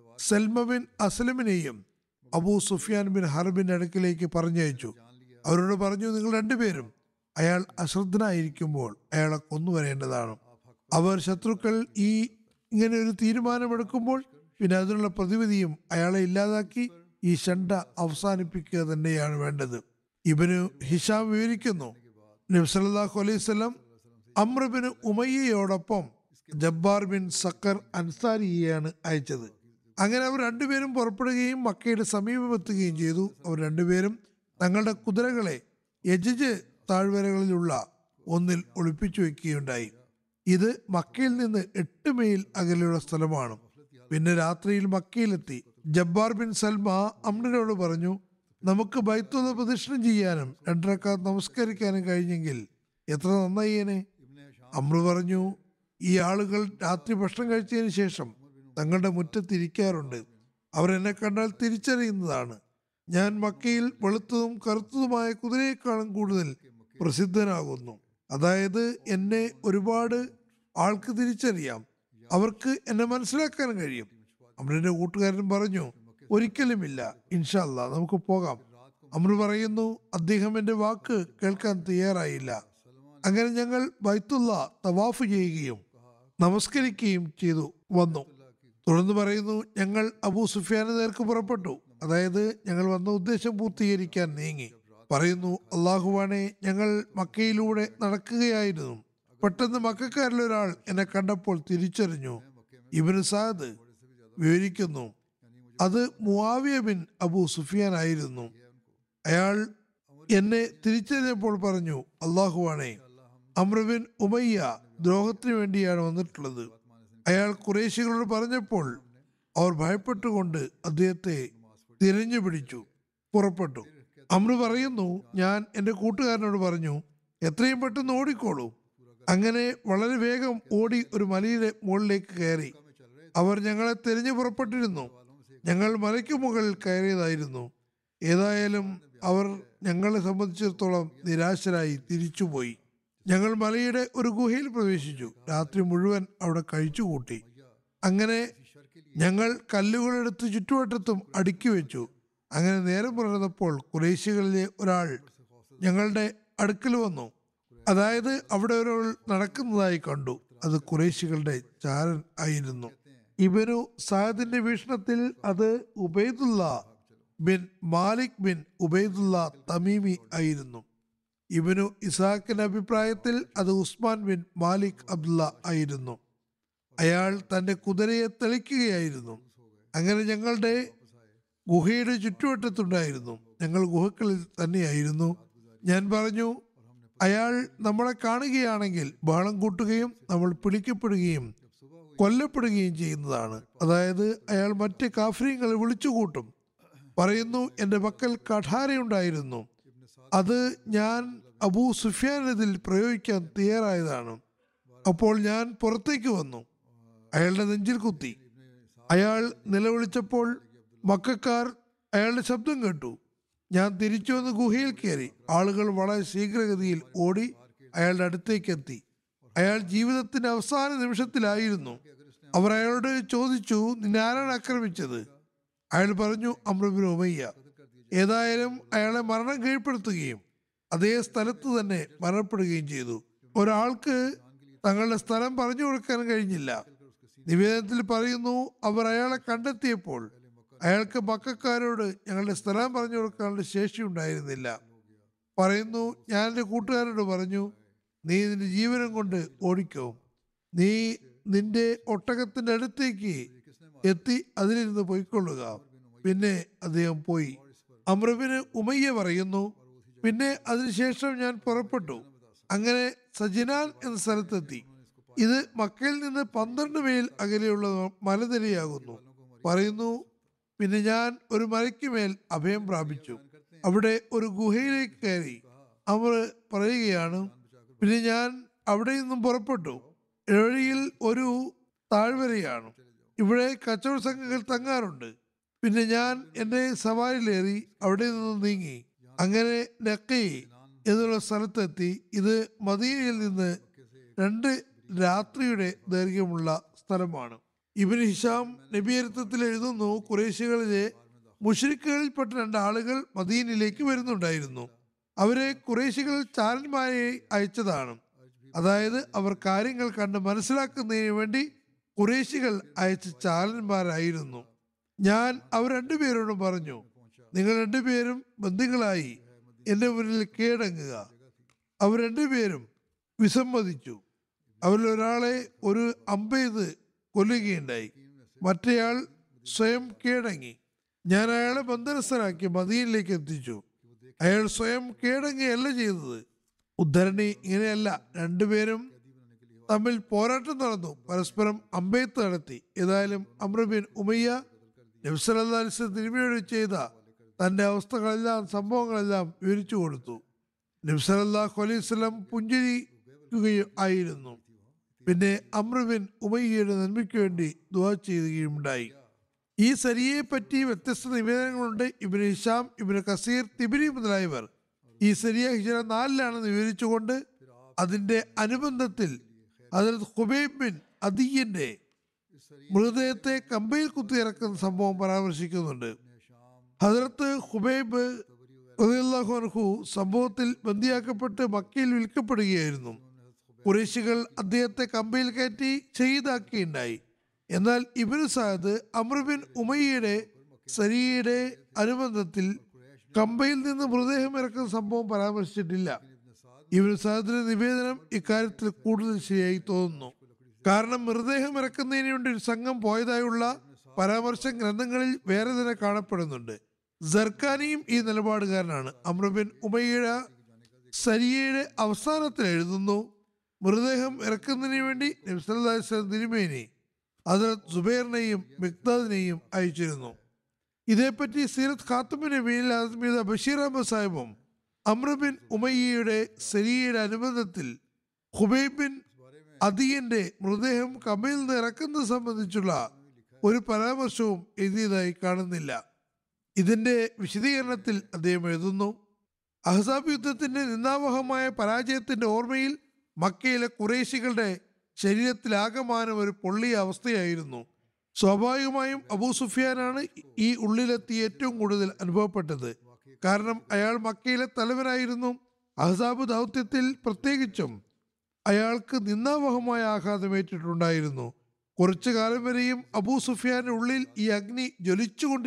സൽമ ബിൻ അസ്ലമിനെയും അബൂ സുഫിയാൻ ബിൻ ഹർബിന്റെ അടുക്കിലേക്ക് പറഞ്ഞയച്ചു അവരോട് പറഞ്ഞു നിങ്ങൾ രണ്ടുപേരും അയാൾ അശ്രദ്ധനായിരിക്കുമ്പോൾ അയാളെ കൊന്നുവരേണ്ടതാണ് അവർ ശത്രുക്കൾ ഈ ഇങ്ങനെ ഒരു തീരുമാനമെടുക്കുമ്പോൾ പിന്നെ അതിനുള്ള പ്രതിവിധിയും അയാളെ ഇല്ലാതാക്കി ഈ ഷണ്ട അവസാനിപ്പിക്കുക തന്നെയാണ് വേണ്ടത് ഇവന് ഹിഷാം വിവരിക്കുന്നു നബ്സലാഹു അലൈഹി സ്വലം അമ്രബിന് ഉമയ്യയോടൊപ്പം ജബ്ബാർ ബിൻ സക്കർ അൻസാരിയെയാണ് അയച്ചത് അങ്ങനെ അവർ രണ്ടുപേരും പുറപ്പെടുകയും മക്കയുടെ സമീപമെത്തുകയും ചെയ്തു അവർ രണ്ടുപേരും തങ്ങളുടെ കുതിരകളെ യജജ് താഴ്വരകളിലുള്ള ഒന്നിൽ ഒളിപ്പിച്ചു വെക്കുകയുണ്ടായി ഇത് മക്കയിൽ നിന്ന് എട്ട് മൈൽ അകലെയുള്ള സ്ഥലമാണ് പിന്നെ രാത്രിയിൽ മക്കയിലെത്തി ജബ്ബാർ ബിൻ സൽമ അമ്രനോട് പറഞ്ഞു നമുക്ക് ബൈത്തുള്ള പ്രദക്ഷിണം ചെയ്യാനും രണ്ടരക്കാർ നമസ്കരിക്കാനും കഴിഞ്ഞെങ്കിൽ എത്ര നന്നായേനെ അമ്രു പറഞ്ഞു ഈ ആളുകൾ രാത്രി ഭക്ഷണം കഴിച്ചതിന് ശേഷം തങ്ങളുടെ മുറ്റത്തിരിക്കാറുണ്ട് അവർ എന്നെ കണ്ടാൽ തിരിച്ചറിയുന്നതാണ് ഞാൻ മക്കയിൽ വെളുത്തതും കറുത്തതുമായ കുതിരയെക്കാളും കൂടുതൽ പ്രസിദ്ധനാകുന്നു അതായത് എന്നെ ഒരുപാട് ആൾക്ക് തിരിച്ചറിയാം അവർക്ക് എന്നെ മനസ്സിലാക്കാൻ കഴിയും അമ്രന്റെ കൂട്ടുകാരൻ പറഞ്ഞു ഒരിക്കലുമില്ല ഇൻഷല്ല നമുക്ക് പോകാം അമ്രു പറയുന്നു അദ്ദേഹം എന്റെ വാക്ക് കേൾക്കാൻ തയ്യാറായില്ല അങ്ങനെ ഞങ്ങൾ ബൈത്തുള്ള തവാഫ് ചെയ്യുകയും നമസ്കരിക്കുകയും ചെയ്തു വന്നു തുടർന്ന് പറയുന്നു ഞങ്ങൾ അബൂ സുഫിയാന് നേർക്ക് പുറപ്പെട്ടു അതായത് ഞങ്ങൾ വന്ന ഉദ്ദേശം പൂർത്തീകരിക്കാൻ നീങ്ങി പറയുന്നു അള്ളാഹുവാനെ ഞങ്ങൾ മക്കയിലൂടെ നടക്കുകയായിരുന്നു പെട്ടെന്ന് മക്കാരിൽ ഒരാൾ എന്നെ കണ്ടപ്പോൾ തിരിച്ചറിഞ്ഞു ഇബിന് സാദ് വിവരിക്കുന്നു അത് മുവാവിയ ബിൻ അബൂ സുഫിയാൻ ആയിരുന്നു അയാൾ എന്നെ തിരിച്ചറിഞ്ഞപ്പോൾ പറഞ്ഞു അള്ളാഹുവാണേ അമ്രബിൻ ഉമയ്യ ദ്രോഹത്തിന് വേണ്ടിയാണ് വന്നിട്ടുള്ളത് അയാൾ കുറേശികളോട് പറഞ്ഞപ്പോൾ അവർ ഭയപ്പെട്ടുകൊണ്ട് അദ്ദേഹത്തെ തിരഞ്ഞു പിടിച്ചു പുറപ്പെട്ടു അമ്രു പറയുന്നു ഞാൻ എൻ്റെ കൂട്ടുകാരനോട് പറഞ്ഞു എത്രയും പെട്ടെന്ന് ഓടിക്കോളൂ അങ്ങനെ വളരെ വേഗം ഓടി ഒരു മലയുടെ മുകളിലേക്ക് കയറി അവർ ഞങ്ങളെ തിരഞ്ഞു പുറപ്പെട്ടിരുന്നു ഞങ്ങൾ മലയ്ക്ക് മുകളിൽ കയറിയതായിരുന്നു ഏതായാലും അവർ ഞങ്ങളെ സംബന്ധിച്ചിടത്തോളം നിരാശരായി തിരിച്ചുപോയി ഞങ്ങൾ മലയുടെ ഒരു ഗുഹയിൽ പ്രവേശിച്ചു രാത്രി മുഴുവൻ അവിടെ കഴിച്ചുകൂട്ടി അങ്ങനെ ഞങ്ങൾ കല്ലുകളെടുത്ത് ചുറ്റുവട്ടത്തും അടുക്കി വെച്ചു അങ്ങനെ നേരം പുലർന്നപ്പോൾ കുറേശ്യകളിലെ ഒരാൾ ഞങ്ങളുടെ അടുക്കൽ വന്നു അതായത് അവിടെ ഒരാൾ നടക്കുന്നതായി കണ്ടു അത് കുറേശ്യകളുടെ ചാരൻ ആയിരുന്നു ഇവനു സായദിന്റെ വീക്ഷണത്തിൽ അത് Ubaidullah bin Malik bin Ubaidullah Tamimi ആയിരുന്നു ഇബനു ഇസാഖിന്റെ അഭിപ്രായത്തിൽ അത് ഉസ്മാൻ ബിൻ മാലിക് അബ്ദുള്ള ആയിരുന്നു അയാൾ തന്റെ കുതിരയെ തെളിക്കുകയായിരുന്നു അങ്ങനെ ഞങ്ങളുടെ ഗുഹയുടെ ചുറ്റുവട്ടത്തുണ്ടായിരുന്നു ഞങ്ങൾ ഗുഹകളിൽ തന്നെയായിരുന്നു ഞാൻ പറഞ്ഞു അയാൾ നമ്മളെ കാണുകയാണെങ്കിൽ ബഹളം കൂട്ടുകയും നമ്മൾ പിടിക്കപ്പെടുകയും കൊല്ലപ്പെടുകയും ചെയ്യുന്നതാണ് അതായത് അയാൾ മറ്റ് കാഫര്യങ്ങളെ വിളിച്ചുകൂട്ടും പറയുന്നു എൻ്റെ പക്കൽ കഠാരയുണ്ടായിരുന്നു അത് ഞാൻ അബൂ സുഫിയാനതിൽ പ്രയോഗിക്കാൻ തയ്യാറായതാണ് അപ്പോൾ ഞാൻ പുറത്തേക്ക് വന്നു അയാളുടെ നെഞ്ചിൽ കുത്തി അയാൾ നിലവിളിച്ചപ്പോൾ മക്കാർ അയാളുടെ ശബ്ദം കേട്ടു ഞാൻ തിരിച്ചു വന്ന് ഗുഹയിൽ കയറി ആളുകൾ വളരെ ശീഘ്രഗതിയിൽ ഓടി അയാളുടെ അടുത്തേക്ക് എത്തി അയാൾ ജീവിതത്തിന്റെ അവസാന നിമിഷത്തിലായിരുന്നു അവർ അയാളോട് ചോദിച്ചു നിന്നെ ആരാണ് ആക്രമിച്ചത് അയാൾ പറഞ്ഞു അമ്രബിൻ ഉമയ്യ ഏതായാലും അയാളെ മരണം കീഴ്പ്പെടുത്തുകയും അതേ സ്ഥലത്ത് തന്നെ മരണപ്പെടുകയും ചെയ്തു ഒരാൾക്ക് തങ്ങളുടെ സ്ഥലം പറഞ്ഞു കൊടുക്കാൻ കഴിഞ്ഞില്ല നിവേദനത്തിൽ പറയുന്നു അവർ അയാളെ കണ്ടെത്തിയപ്പോൾ അയാൾക്ക് മക്കാരോട് ഞങ്ങളുടെ സ്ഥലം പറഞ്ഞു കൊടുക്കാനുള്ള ശേഷി ഉണ്ടായിരുന്നില്ല പറയുന്നു ഞാൻ എൻ്റെ കൂട്ടുകാരോട് പറഞ്ഞു നീ നിന്റെ ജീവനം കൊണ്ട് ഓടിക്കോ നീ നിന്റെ ഒട്ടകത്തിന്റെ അടുത്തേക്ക് എത്തി അതിലിരുന്ന് പോയിക്കൊള്ളുക പിന്നെ അദ്ദേഹം പോയി അമ്രബിന് ഉമയ്യ പറയുന്നു പിന്നെ അതിനുശേഷം ഞാൻ പുറപ്പെട്ടു അങ്ങനെ സജിനാൻ എന്ന സ്ഥലത്തെത്തി ഇത് മക്കയിൽ നിന്ന് പന്ത്രണ്ട് മൈൽ അകലെയുള്ള മലനിരയാകുന്നു പറയുന്നു പിന്നെ ഞാൻ ഒരു മലയ്ക്ക് മേൽ അഭയം പ്രാപിച്ചു അവിടെ ഒരു ഗുഹയിലേക്ക് കയറി അവർ പറയുകയാണ് പിന്നെ ഞാൻ അവിടെ നിന്നും പുറപ്പെട്ടു വഴിയിൽ ഒരു താഴ്വരയാണ് ഇവിടെ കച്ചവട സംഘങ്ങൾ തങ്ങാറുണ്ട് പിന്നെ ഞാൻ എൻ്റെ സവാരിയിലേറി അവിടെ നിന്ന് നീങ്ങി അങ്ങനെ നക്കൈ എന്നുള്ള സ്ഥലത്തെത്തി ഇത് മദീനയിൽ നിന്ന് രണ്ട് രാത്രിയുടെ ദൈർഘ്യമുള്ള സ്ഥലമാണ് ഇബിൻ ഹിഷാം നബിയരത്വത്തിൽ എഴുതുന്നു കുറേശികളിലെ മുഷരിക്കുകളിൽപ്പെട്ട രണ്ട് ആളുകൾ മദീനിലേക്ക് വരുന്നുണ്ടായിരുന്നു അവരെ കുറേശികൾ ചാരന്മാരെ അയച്ചതാണ് അതായത് അവർ കാര്യങ്ങൾ കണ്ട് മനസ്സിലാക്കുന്നതിന് വേണ്ടി കുറേശികൾ അയച്ച ചാരന്മാരായിരുന്നു ഞാൻ അവർ രണ്ടുപേരോടും പറഞ്ഞു നിങ്ങൾ രണ്ടുപേരും ബന്ധുക്കളായി എന്റെ മുന്നിൽ കീഴടങ്ങുക അവർ രണ്ടുപേരും വിസമ്മതിച്ചു അവരിൽ ഒരാളെ ഒരു അമ്പെയ്ത് കൊല്ലുകയുണ്ടായി മറ്റേയാൾ സ്വയം കീഴടങ്ങി ഞാൻ അയാളെ ബന്ധനസ്ഥനാക്കി മദീനിലേക്ക് എത്തിച്ചു അയാൾ സ്വയം കീഴടങ്ങുകയല്ല ചെയ്തത് ഉദ്ധരണി ഇങ്ങനെയല്ല രണ്ടുപേരും തമ്മിൽ പോരാട്ടം നടന്നു പരസ്പരം അമ്പെയ്ത്ത് നടത്തി ഏതായാലും അമ്രബിൻ ഉമയ്യ നബ്സലി തിരുമയോട് ചെയ്ത തന്റെ അവസ്ഥകളെല്ലാം സംഭവങ്ങളെല്ലാം വിവരിച്ചു കൊടുത്തു നബ്സലല്ലാഹു അലൈഹി സ്വലം പുഞ്ചിരിക്കുകയും ആയിരുന്നു പിന്നെ അമ്രുബിൻ ഉമയ്യയുടെ നന്മയ്ക്ക് വേണ്ടി ദുവാ ചെയ്യുകയുണ്ടായി ഈ സരിയെ പറ്റി വ്യത്യസ്ത നിവേദനങ്ങളുണ്ട് ഇബിന് ഹിഷാം ഇബിന് കസീർ തിബിരി മുതലായവർ ഈ സരിയ ഹിജറ നാലിലാണെന്ന് വിവരിച്ചുകൊണ്ട് അതിന്റെ അനുബന്ധത്തിൽ ഹജറത് ഹുബൈബ് ബിൻ അദിയന്റെ മൃതദേഹത്തെ കമ്പയിൽ കുത്തിയിറക്കുന്ന സംഭവം പരാമർശിക്കുന്നുണ്ട് ഹജറത്ത് ഹുബൈബ് റളിയല്ലാഹു അൻഹു സംഭവത്തിൽ ബന്ദിയാക്കപ്പെട്ട് മക്കയിൽ വിൽക്കപ്പെടുകയായിരുന്നു കുറേശികൾ അദ്ദേഹത്തെ കമ്പയിൽ കയറ്റി ഷഹീദാക്കിയുണ്ടായി എന്നാൽ ഇബിന് സാദ് അമ്രബിൻ ഉമയ്യയുടെ സരിയുടെ അനുബന്ധത്തിൽ കമ്പയിൽ നിന്ന് മൃതദേഹം ഇറക്കുന്ന സംഭവം പരാമർശിച്ചിട്ടില്ല ഇബിന് സാദിന്റെ നിവേദനം ഇക്കാര്യത്തിൽ കൂടുതൽ ശരിയായി തോന്നുന്നു കാരണം മൃതദേഹം ഇറക്കുന്നതിന് വേണ്ടി ഒരു സംഘം പോയതായുള്ള പരാമർശം ഗ്രന്ഥങ്ങളിൽ വേറെ തന്നെ കാണപ്പെടുന്നുണ്ട് ജർക്കാനിയും ഈ നിലപാടുകാരനാണ് അമ്രബിൻ ഉമയ്യയുടെ സരിയയുടെ അവസാനത്തിൽ എഴുതുന്നു മൃതദേഹം ഇറക്കുന്നതിന് വേണ്ടി നബ്സല്ലാസ്ലം തിരുമേനി ഹജറത് സുബൈറിനെയും മിക്താദിനെയും അയച്ചിരുന്നു ഇതേപ്പറ്റി സീറത്ത് ഖാത്തുബിൻ നബീൽ ആസ്മീദ ബഷീർ അഹമ്മദ് സാഹിബും അമ്രബിൻ ഉമയ്യയുടെ സരിയയുടെ അനുബന്ധത്തിൽ ഹുബൈബ് ബിൻ അദിയന്റെ മൃതദേഹം കമയിൽ നിന്ന് ഇറക്കുന്നത് സംബന്ധിച്ചുള്ള ഒരു പരാമർശവും എഴുതിയതായി കാണുന്നില്ല ഇതിന്റെ വിശദീകരണത്തിൽ അദ്ദേഹം എഴുതുന്നു അഹ്സാബ് യുദ്ധത്തിന്റെ നിന്ദാവഹമായ പരാജയത്തിന്റെ ഓർമ്മയിൽ മക്കയിലെ കുറേശികളുടെ ശരീരത്തിലാകമാനം ഒരു പൊള്ളിയ അവസ്ഥയായിരുന്നു സ്വാഭാവികമായും അബൂ സുഫിയാനാണ് ഈ ഉള്ളിലെത്തി ഏറ്റവും കൂടുതൽ അനുഭവപ്പെട്ടത് കാരണം അയാൾ മക്കയിലെ തലവനായിരുന്നു അഹ്സാബ് ദൗത്യത്തിൽ പ്രത്യേകിച്ചും അയാൾക്ക് നിന്ദാവഹമായ ആഘാതമേറ്റിട്ടുണ്ടായിരുന്നു കുറച്ചു കാലം വരെയും അബൂ സുഫിയാന്റെ ഉള്ളിൽ ഈ അഗ്നി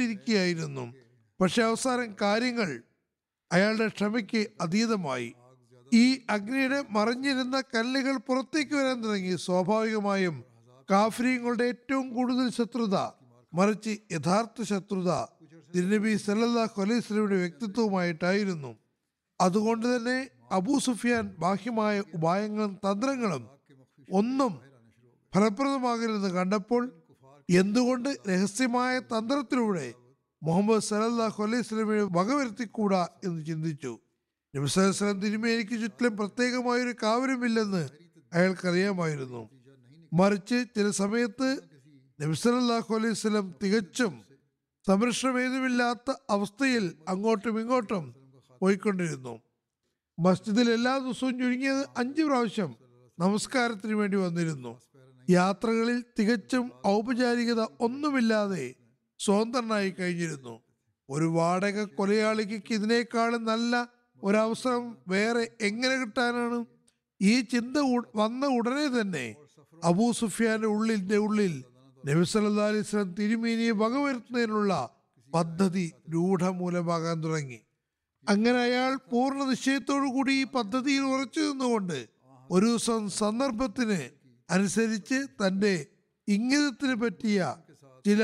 ജ്വലിച്ചുകൊണ്ടിരിക്കുകയായിരുന്നു പക്ഷെ അവസാനം കാര്യങ്ങൾ അയാളുടെ ക്ഷമയ്ക്ക് അതീതമായി ഈ അഗ്നിയുടെ മറിഞ്ഞിരുന്ന കല്ലുകൾ പുറത്തേക്ക് വരാൻ തുടങ്ങി സ്വാഭാവികമായും കാഫര്യങ്ങളുടെ ഏറ്റവും കൂടുതൽ ശത്രുത മറിച്ച് യഥാർത്ഥ ശത്രുത തിരുനബി സല്ലല്ലാഹു അലൈഹി സ്വലമിയുടെ വ്യക്തിത്വവുമായിട്ടായിരുന്നു അതുകൊണ്ട് തന്നെ അബൂ സുഫിയാൻ ബാഹ്യമായ ഉപായങ്ങളും തന്ത്രങ്ങളും ഒന്നും ഫലപ്രദമാകരുതെന്ന് കണ്ടപ്പോൾ എന്തുകൊണ്ട് രഹസ്യമായ തന്ത്രത്തിലൂടെ മുഹമ്മദ് സലല്ലാഹു അലൈഹി സ്വലമിനെ വകവരുത്തിക്കൂടാ എന്ന് ചിന്തിച്ചു നബിസ്വലം തിരുമേനിക്ക് ചുറ്റിലും പ്രത്യേകമായൊരു കാവലുമില്ലെന്ന് അയാൾക്കറിയാമായിരുന്നു മറിച്ച് ചില സമയത്ത് നബിസലല്ലാഹു അലൈഹി സ്വലം തികച്ചും സംരക്ഷണമേതുമില്ലാത്ത അവസ്ഥയിൽ അങ്ങോട്ടും ഇങ്ങോട്ടും പോയിക്കൊണ്ടിരുന്നു മസ്ജിദിൽ എല്ലാ ദിവസവും ചുരുങ്ങിയത് അഞ്ച് പ്രാവശ്യം നമസ്കാരത്തിന് വേണ്ടി വന്നിരുന്നു യാത്രകളിൽ തികച്ചും ഔപചാരികത ഒന്നുമില്ലാതെ സ്വതന്ത്രനായി കഴിഞ്ഞിരുന്നു ഒരു വാടക കൊലയാളിക്ക് ഇതിനേക്കാളും നല്ല ഒരവസരം വേറെ എങ്ങനെ കിട്ടാനാണ് ഈ ചിന്ത ഉ- വന്ന ഉടനെ തന്നെ അബൂ സുഫിയാന്റെ ഉള്ളിന്റെ ഉള്ളിൽ നബി സല്ലല്ലാഹു അലൈഹി വസല്ലം തിരുമേനിയെ വകവരുത്തുന്നതിനുള്ള പദ്ധതി രൂഢമൂലമാകാൻ തുടങ്ങി അങ്ങനെ അയാൾ പൂർണ്ണ നിശ്ചയത്തോടു കൂടി ഈ പദ്ധതിയിൽ ഉറച്ചു നിന്നുകൊണ്ട് ഒരു ദിവസം സന്ദർഭത്തിന് അനുസരിച്ച് തന്റെ ഇംഗിതത്തിന് പറ്റിയ ചില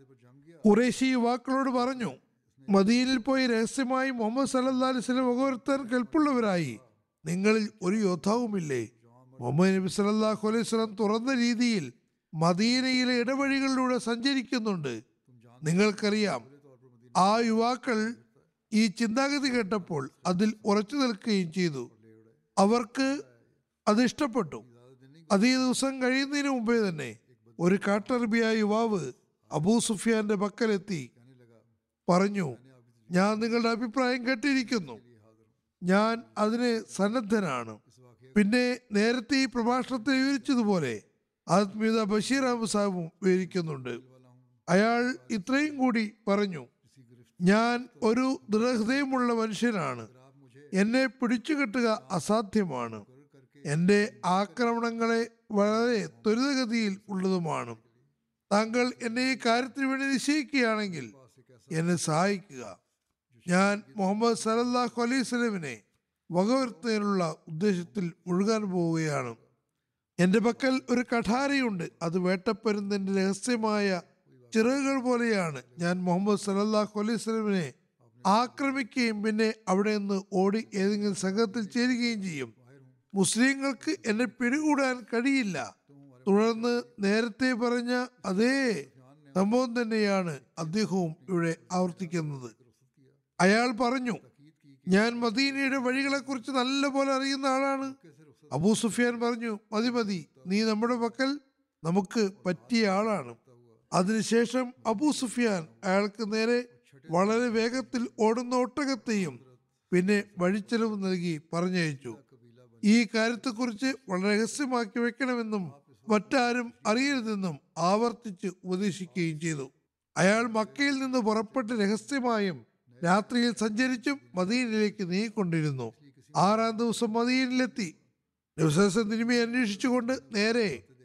കുറേശി യുവാക്കളോട് പറഞ്ഞു മദീനിൽ പോയി രഹസ്യമായി മുഹമ്മദ് സല്ലല്ലാഹു അലൈഹി വസല്ലം വകവരുത്താൻ കെൽപ്പുള്ളവരായി നിങ്ങളിൽ ഒരു യോദ്ധാവുമില്ലേ മുഹമ്മദ് നബി സല്ലല്ലാഹു അലൈഹി വസല്ലം തുറന്ന രീതിയിൽ മദീനയിലെ ഇടവഴികളിലൂടെ സഞ്ചരിക്കുന്നുണ്ട് നിങ്ങൾക്കറിയാം ആ യുവാക്കൾ ഈ ചിന്താഗതി കേട്ടപ്പോൾ അതിൽ ഉറച്ചു നിൽക്കുകയും ചെയ്തു അവർക്ക് അത് ഇഷ്ടപ്പെട്ടു അതേ ദിവസം കഴിയുന്നതിന് മുമ്പേ തന്നെ ഒരു കാട്ടറബിയായ യുവാവ് അബൂ സുഫിയാന്റെ പക്കലെത്തി പറഞ്ഞു ഞാൻ നിങ്ങളുടെ അഭിപ്രായം കേട്ടിരിക്കുന്നു ഞാൻ അതിന് സന്നദ്ധനാണ് പിന്നെ നേരത്തെ ഈ പ്രഭാഷണത്തിൽ വിവരിച്ചതുപോലെ ആത്മീയത ബഷീർ അഹമ്മദ് സാഹിബും വിവരിക്കുന്നുണ്ട് അയാൾ ഇത്രയും കൂടി പറഞ്ഞു ഞാൻ ഒരു ദൃഢഹൃദയമുള്ള മനുഷ്യനാണ് എന്നെ പിടിച്ചുകെട്ടുക അസാധ്യമാണ് എൻ്റെ ആക്രമണങ്ങളെ വളരെ ത്വരിതഗതിയിൽ ഉള്ളതുമാണ് താങ്കൾ എന്നെ ഈ കാര്യത്തിന് വേണ്ടി നിശ്ചയിക്കുകയാണെങ്കിൽ എന്നെ സഹായിക്കുക ഞാൻ മുഹമ്മദ് സലല്ലാഹു അലൈഹി സ്വലമിനെ വകവരുത്തുന്നതിനുള്ള ഉദ്ദേശത്തിൽ മുഴുകാൻ പോവുകയാണ് എൻ്റെ പക്കൽ ഒരു കഠാരയുണ്ട് അത് വേട്ടപ്പരുന്നതിൻ്റെ രഹസ്യമായ ചിറകുകൾ പോലെയാണ് ഞാൻ മുഹമ്മദ് സലല്ലാഹു അലൈഹി സ്വലമിനെ ആക്രമിക്കുകയും പിന്നെ അവിടെ നിന്ന് ഓടി ഏതെങ്കിലും സംഘത്തിൽ ചേരുകയും ചെയ്യും മുസ്ലിങ്ങൾക്ക് എന്നെ പിടികൂടാൻ കഴിയില്ല തുടർന്ന് നേരത്തെ പറഞ്ഞ അതേ സംഭവം തന്നെയാണ് അദ്ദേഹവും ഇവിടെ ആവർത്തിക്കുന്നത് അയാൾ പറഞ്ഞു ഞാൻ മദീനയുടെ വഴികളെക്കുറിച്ച് നല്ല പോലെ അറിയുന്ന ആളാണ് അബൂ സുഫിയാൻ പറഞ്ഞു മതി മതി നീ നമ്മുടെ പക്കൽ നമുക്ക് പറ്റിയ ആളാണ് അതിനുശേഷം അബൂ സുഫിയാൻ അയാൾക്ക് നേരെ വളരെ വേഗത്തിൽ ഓടുന്ന ഒട്ടകത്തെയും പിന്നെ വഴിച്ചെലവ് നൽകി പറഞ്ഞയച്ചു ഈ കാര്യത്തെക്കുറിച്ച് വളരെ രഹസ്യമാക്കി വെക്കണമെന്നും മറ്റാരും അറിയരുതെന്നും ആവർത്തിച്ച് ഉപദേശിക്കുകയും ചെയ്തു അയാൾ മക്കയിൽ നിന്ന് പുറപ്പെട്ട് രഹസ്യമായും രാത്രിയിൽ സഞ്ചരിച്ചും മദീനിലേക്ക് നീങ്ങിക്കൊണ്ടിരുന്നു ആറാം ദിവസം മദീനിലെത്തി നബിസ്വലം തിരുമയെ അന്വേഷിച്ചുകൊണ്ട് നേരെ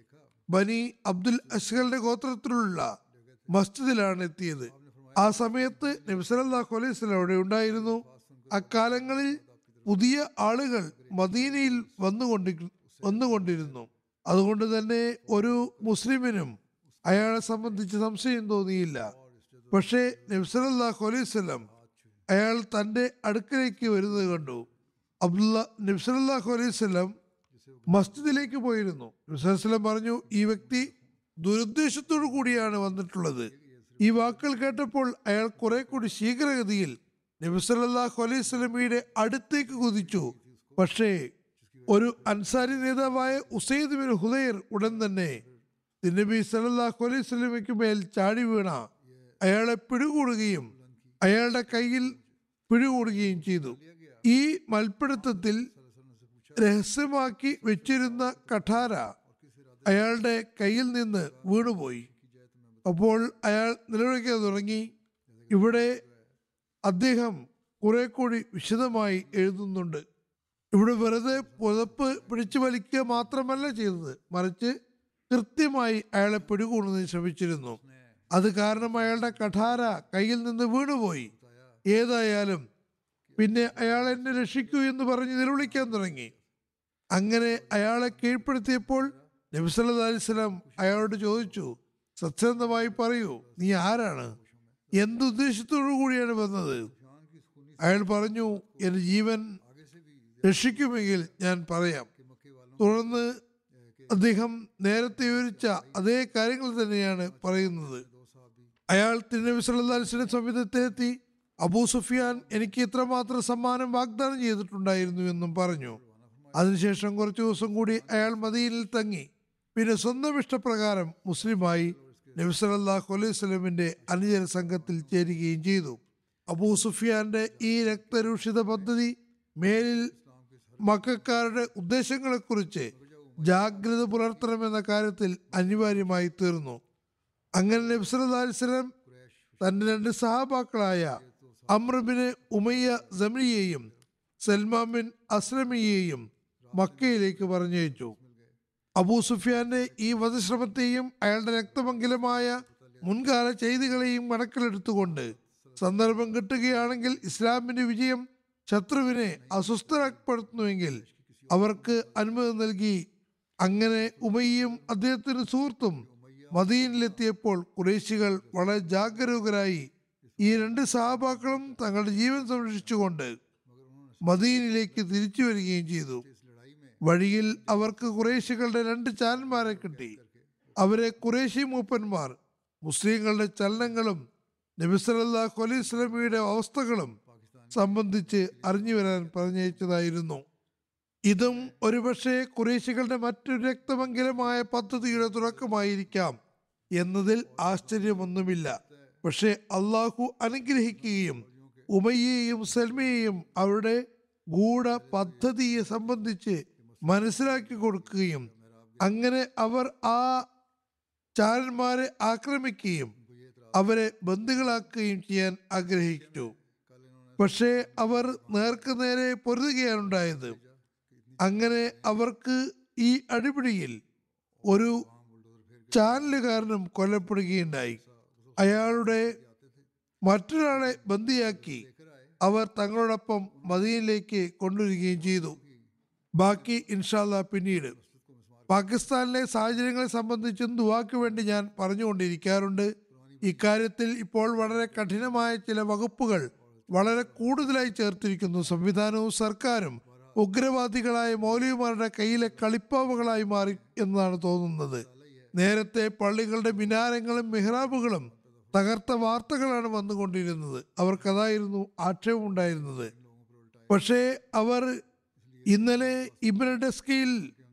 ബനി അബ്ദുൽ അഷ്കലിന്റെ ഗോത്രത്തിലുള്ള മസ്ജിദിലാണ് എത്തിയത് ആ സമയത്ത് നബിസലാഹു അലൈഹി സ്വലം അവിടെ ഉണ്ടായിരുന്നു അക്കാലങ്ങളിൽ പുതിയ ആളുകൾ മദീനയിൽ വന്നുകൊണ്ടി വന്നുകൊണ്ടിരുന്നു അതുകൊണ്ട് തന്നെ ഒരു മുസ്ലിമിനും അയാളെ സംബന്ധിച്ച് സംശയം തോന്നിയില്ല പക്ഷേ നബ്സലാഹു അലൈഹി സ്വലം അയാൾ തൻ്റെ അടുക്കലേക്ക് വരുന്നത് കണ്ടു അബ്ദുള്ള നബ്സലാഹു അലൈഹി സ്വലം മസ്ജിദിലേക്ക് പോയിരുന്നു നബ്സലം പറഞ്ഞു ഈ വ്യക്തി ദുരുദ്ദേശത്തോടു കൂടിയാണ് വന്നിട്ടുള്ളത് ഈ വാക്കുകൾ കേട്ടപ്പോൾ അയാൾ കുറെ കൂടി ശീഘ്രഗതിയിൽ നബിസല്ലാഹു അലൈഹി സ്വലമിയുടെ അടുത്തേക്ക് കുതിച്ചു പക്ഷേ ഒരു അൻസാരി നേതാവായ ഉസൈദ് ബിൻ ഹുദൈർ ഉടൻ തന്നെ നബി സല്ലല്ലാഹു അലൈഹി സ്വലമയ്ക്ക് മേൽ ചാടി വീണ അയാളെ പിടികൂടുകയും അയാളുടെ കയ്യിൽ പിടികൂടുകയും ചെയ്തു ഈ മൽപ്പിടുത്തത്തിൽ രഹസ്യമാക്കി വെച്ചിരുന്ന കഠാര അയാളുടെ കയ്യിൽ നിന്ന് വീണുപോയി അപ്പോൾ അയാൾ നിലവിളിക്കാൻ തുടങ്ങി ഇവിടെ അദ്ദേഹം കുറെ കൂടി വിശദമായി എഴുതുന്നുണ്ട് ഇവിടെ വെറുതെ പുതപ്പ് പിടിച്ചു വലിക്കുക മാത്രമല്ല ചെയ്തത് മറിച്ച് കൃത്യമായി അയാളെ പിടികൂടുന്നതിന് ശ്രമിച്ചിരുന്നു അത് കാരണം അയാളുടെ കഠാര കയ്യിൽ നിന്ന് വീണുപോയി ഏതായാലും പിന്നെ അയാൾ എന്നെ രക്ഷിക്കൂ എന്ന് പറഞ്ഞ് നിലവിളിക്കാൻ തുടങ്ങി അങ്ങനെ അയാളെ കീഴ്പ്പെടുത്തിയപ്പോൾ നബി സല്ലല്ലാഹു അലൈഹി വസല്ലം അയാളോട് ചോദിച്ചു സത്യസന്ധമായി പറയൂ നീ ആരാണ് എന്തുദ്ദേശത്തോടു കൂടിയാണ് വന്നത് അയാൾ പറഞ്ഞു എന്റെ ജീവൻ രക്ഷിക്കുമെങ്കിൽ ഞാൻ പറയാം തുടർന്ന് അദ്ദേഹം നേരത്തെ വിവരിച്ച അതേ കാര്യങ്ങൾ തന്നെയാണ് പറയുന്നത് അയാൾ തിരുനബി സല്ലല്ലാഹു അലൈഹി വസല്ലം സമീപത്തിലെത്തി അബൂ സുഫിയാൻ എനിക്ക് ഇത്രമാത്രം സമ്മാനം വാഗ്ദാനം ചെയ്തിട്ടുണ്ടായിരുന്നു എന്നും പറഞ്ഞു അതിനുശേഷം കുറച്ചു ദിവസം കൂടി അയാൾ മദീനിൽ തങ്ങി പിന്നെ സ്വന്തം ഇഷ്ടപ്രകാരം മുസ്ലിമായി നബി സല്ലല്ലാഹു അലൈഹി വസല്ലമിന്റെ അനുചര സംഘത്തിൽ ചേരുകയും ചെയ്തു അബൂ സുഫിയാന്റെ ഈ രക്തരൂഷിത പദ്ധതി മേലിൽ മക്കാരുടെ ഉദ്ദേശങ്ങളെക്കുറിച്ച് ജാഗ്രത പുലർത്തണമെന്ന കാര്യത്തിൽ അനിവാര്യമായി തീർന്നു അങ്ങനെ നബി സല്ലല്ലാഹു അലൈഹി വസല്ലം തന്റെ രണ്ട് സഹാബാക്കളായ അമ്രബിന് ഉമയ്യ ജമിയെയും സൽമാൻ ബിൻ അസ്ലമിയെയും മക്കയിലേക്ക് പറഞ്ഞയച്ചു അബൂ സുഫിയാന്റെ ഈ വധശ്രമത്തെയും അയാളുടെ രക്തമംഗലമായ മുൻകാല ചെയ്തികളെയും കണക്കിലെടുത്തുകൊണ്ട് സന്ദർഭം കിട്ടുകയാണെങ്കിൽ ഇസ്ലാമിന്റെ വിജയം ശത്രുവിനെ അസ്വസ്ഥപ്പെടുത്തുന്നുവെങ്കിൽ അവർക്ക് അനുമതി നൽകി അങ്ങനെ ഉമയ്യും അദ്ദേഹത്തിന്റെ സുഹൃത്തും മദീനിലെത്തിയപ്പോൾ കുറേശികൾ വളരെ ജാഗരൂകരായി ഈ രണ്ട് സഹാബാക്കളും തങ്ങളുടെ ജീവൻ സംരക്ഷിച്ചുകൊണ്ട് മദീനിലേക്ക് തിരിച്ചു വരികയും ചെയ്തു വഴിയിൽ അവർക്ക് കുറേശികളുടെ രണ്ട് ചാനന്മാരെ കിട്ടി അവരെ കുറേശി മൂപ്പന്മാർ മുസ്ലിങ്ങളുടെ ചലനങ്ങളും നബി സല്ലല്ലാഹു അലൈഹി വസല്ലമയുടെ അവസ്ഥകളും സംബന്ധിച്ച് അറിഞ്ഞു വരാൻ പറഞ്ഞയച്ചതായിരുന്നു ഇതും ഒരുപക്ഷെ കുറേശികളുടെ മറ്റൊരു രക്തമംഗലമായ പദ്ധതിയുടെ തുടക്കമായിരിക്കാം എന്നതിൽ ആശ്ചര്യമൊന്നുമില്ല പക്ഷേ അള്ളാഹു അനുഗ്രഹിക്കുകയും ഉമയ്യെയും സൽമയെയും അവരുടെ ഗൂഢ പദ്ധതിയെ സംബന്ധിച്ച് മനസ്സിലാക്കി കൊടുക്കുകയും അങ്ങനെ അവർ ആ ചാരന്മാരെ ആക്രമിക്കുകയും അവരെ ബന്ദികളാക്കുകയും ചെയ്യാൻ ആഗ്രഹിച്ചു പക്ഷേ അവർ നേർക്ക് നേരെ പൊരുതുകയാണ് ഉണ്ടായത് അങ്ങനെ അവർക്ക് ഈ അടിപിടിയിൽ ഒരു ചാനലുകാരനും കൊല്ലപ്പെടുകയുണ്ടായി അയാളുടെ മറ്റൊരാളെ ബന്ദിയാക്കി അവർ തങ്ങളോടൊപ്പം മദീനിലേക്ക് കൊണ്ടുവരികയും ചെയ്തു ബാക്കി ഇൻഷാല്ല പിന്നീട് പാകിസ്ഥാനിലെ സാഹചര്യങ്ങളെ സംബന്ധിച്ചും ദുവാക്ക് വേണ്ടി ഞാൻ പറഞ്ഞുകൊണ്ടിരിക്കാറുണ്ട് ഇക്കാര്യത്തിൽ ഇപ്പോൾ വളരെ കഠിനമായ ചില വകുപ്പുകൾ വളരെ കൂടുതലായി ചേർത്തിരിക്കുന്നു സംവിധാനവും സർക്കാരും ഉഗ്രവാദികളായ മൗലവിമാരുടെ കയ്യിലെ കളിപ്പാവുകളായി മാറി എന്നതാണ് തോന്നുന്നത് നേരത്തെ പള്ളികളുടെ മിനാരങ്ങളും മെഹ്റാബുകളും തകർത്ത വാർത്തകളാണ് വന്നുകൊണ്ടിരുന്നത് അവർക്കതായിരുന്നു ആക്ഷേപം ഉണ്ടായിരുന്നത് പക്ഷേ അവർ ഇന്നലെ ഇബ്ര ഡെസ്കിൽ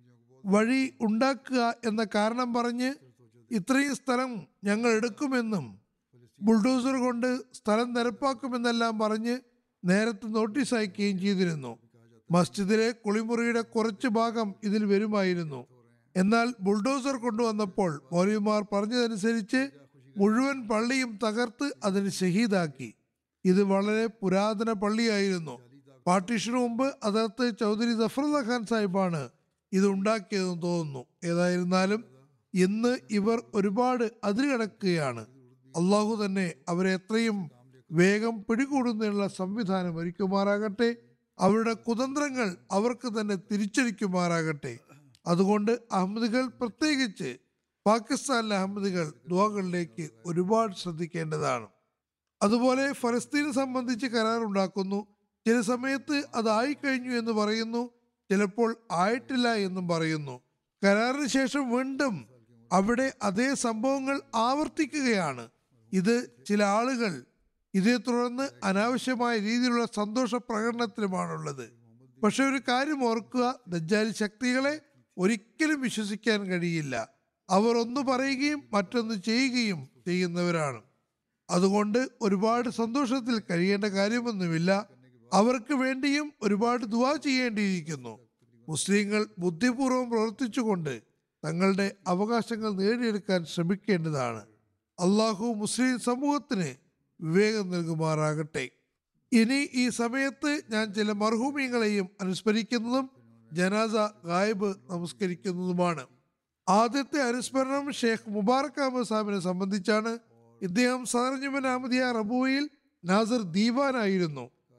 വഴി ഉണ്ടാക്കുക എന്ന കാരണം പറഞ്ഞ് ഇത്രയും സ്ഥലം ഞങ്ങൾ എടുക്കുമെന്നും ബുൾഡോസർ കൊണ്ട് സ്ഥലം നിരപ്പാക്കുമെന്നെല്ലാം പറഞ്ഞ് നേരത്തെ നോട്ടീസ് അയക്കുകയും ചെയ്തിരുന്നു മസ്ജിദിലെ കുളിമുറിയുടെ കുറച്ച് ഭാഗം ഇതിൽ വരുമായിരുന്നു എന്നാൽ ബുൾഡോസർ കൊണ്ടുവന്നപ്പോൾ മൗലവിമാർ പറഞ്ഞതനുസരിച്ച് മുഴുവൻ പള്ളിയും തകർത്ത് അതിന് ഷഹീദാക്കി ഇത് വളരെ പുരാതന പള്ളിയായിരുന്നു പാർട്ടീഷന് മുമ്പ് അതിർത്ത് ചൗധരി സഫറുല്ല ഖാൻ സാഹിബാണ് ഇത് ഉണ്ടാക്കിയതെന്ന് തോന്നുന്നു ഏതായിരുന്നാലും ഇന്ന് ഇവർ ഒരുപാട് അതിരുകടക്കുകയാണ് അള്ളാഹു തന്നെ അവരെ എത്രയും വേഗം പിടികൂടുന്നതിനുള്ള സംവിധാനം ഒരുക്കുമാറാകട്ടെ അവരുടെ കുതന്ത്രങ്ങൾ അവർക്ക് തന്നെ തിരിച്ചടിക്കുമാറാകട്ടെ അതുകൊണ്ട് അഹമ്മദികൾ പ്രത്യേകിച്ച് പാകിസ്ഥാനിലെ അഹമ്മദികൾ ദുവകളിലേക്ക് ഒരുപാട് ശ്രദ്ധിക്കേണ്ടതാണ് അതുപോലെ ഫലസ്തീനെ സംബന്ധിച്ച് കരാർ ഉണ്ടാക്കുന്നു ചില സമയത്ത് അതായി കഴിഞ്ഞു എന്ന് പറയുന്നു ചിലപ്പോൾ ആയിട്ടില്ല എന്നും പറയുന്നു കരാറിന് ശേഷം വീണ്ടും അവിടെ അതേ സംഭവങ്ങൾ ആവർത്തിക്കുകയാണ് ഇത് ചില ആളുകൾ ഇതേ തുടർന്ന് അനാവശ്യമായ രീതിയിലുള്ള സന്തോഷ പ്രകടനത്തിലുമാണുള്ളത് പക്ഷെ ഒരു കാര്യം ഓർക്കുക ദജ്ജാലി ശക്തികളെ ഒരിക്കലും വിശ്വസിക്കാൻ കഴിയില്ല അവർ ഒന്ന് പറയുകയും മറ്റൊന്ന് ചെയ്യുകയും ചെയ്യുന്നവരാണ് അതുകൊണ്ട് ഒരുപാട് സന്തോഷത്തിൽ കഴിയേണ്ട കാര്യമൊന്നുമില്ല അവർക്ക് വേണ്ടിയും ഒരുപാട് ദുവാ ചെയ്യേണ്ടിയിരിക്കുന്നു മുസ്ലിങ്ങൾ ബുദ്ധിപൂർവ്വം പ്രവർത്തിച്ചുകൊണ്ട് തങ്ങളുടെ അവകാശങ്ങൾ നേടിയെടുക്കാൻ ശ്രമിക്കേണ്ടതാണ് അള്ളാഹു മുസ്ലിം സമൂഹത്തിന് വിവേകം നൽകുമാറാകട്ടെ ഇനി ഈ സമയത്ത് ഞാൻ ചില മർഹൂമിയങ്ങളെയും അനുസ്മരിക്കുന്നതും ജനാസ ഗായബ് നമസ്കരിക്കുന്നതുമാണ് ആദ്യത്തെ അനുസ്മരണം ഷേഖ് മുബാറക് അഹമ്മദ് സാഹിബിനെ സംബന്ധിച്ചാണ് ഇദ്ദേഹം സദർജമൻ അഹമ്മദിയ റബുവയിൽ നാസർ ദീവാനായിരുന്നു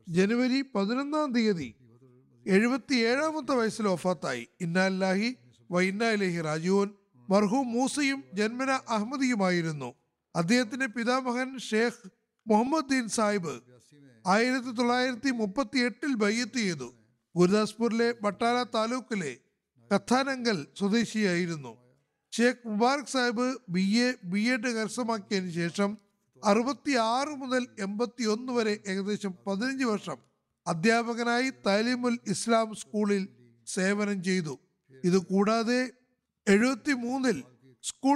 ജനുവരി പതിനൊന്നാം തീയതി എഴുപത്തിയേഴാമത്തെ വയസ്സിൽ ഒഫാത്തായി ഇന്നാലാഹി വൈന്നാലഹി രാജുവൻ മർഹൂം മൂസയും ജന്മന അഹമ്മദിയുമായിരുന്നു അദ്ദേഹത്തിന്റെ പിതാമഹൻ ഷേഖ് മുഹമ്മദ് ദീൻ സാഹിബ് ആയിരത്തി തൊള്ളായിരത്തി മുപ്പത്തി എട്ടിൽ ബയ്യത്ത് ചെയ്തു ഗുരുദാസ്പൂരിലെ ബട്ടാല താലൂക്കിലെ കഥാനങ്കൽ സ്വദേശിയായിരുന്നു Sheikh Mubarak Sahib B A B Ed കരസ്ഥമാക്കിയതിനു ശേഷം അറുപത്തി ആറ് മുതൽ എൺപത്തി ഒന്ന് വരെ ഏകദേശം പതിനഞ്ച് വർഷം അധ്യാപകനായി താലിമുൽ ഇസ്ലാം സ്കൂളിൽ സേവനം ചെയ്തു ഇത് കൂടാതെ എഴുപത്തി മൂന്നിൽ സ്കൂൾ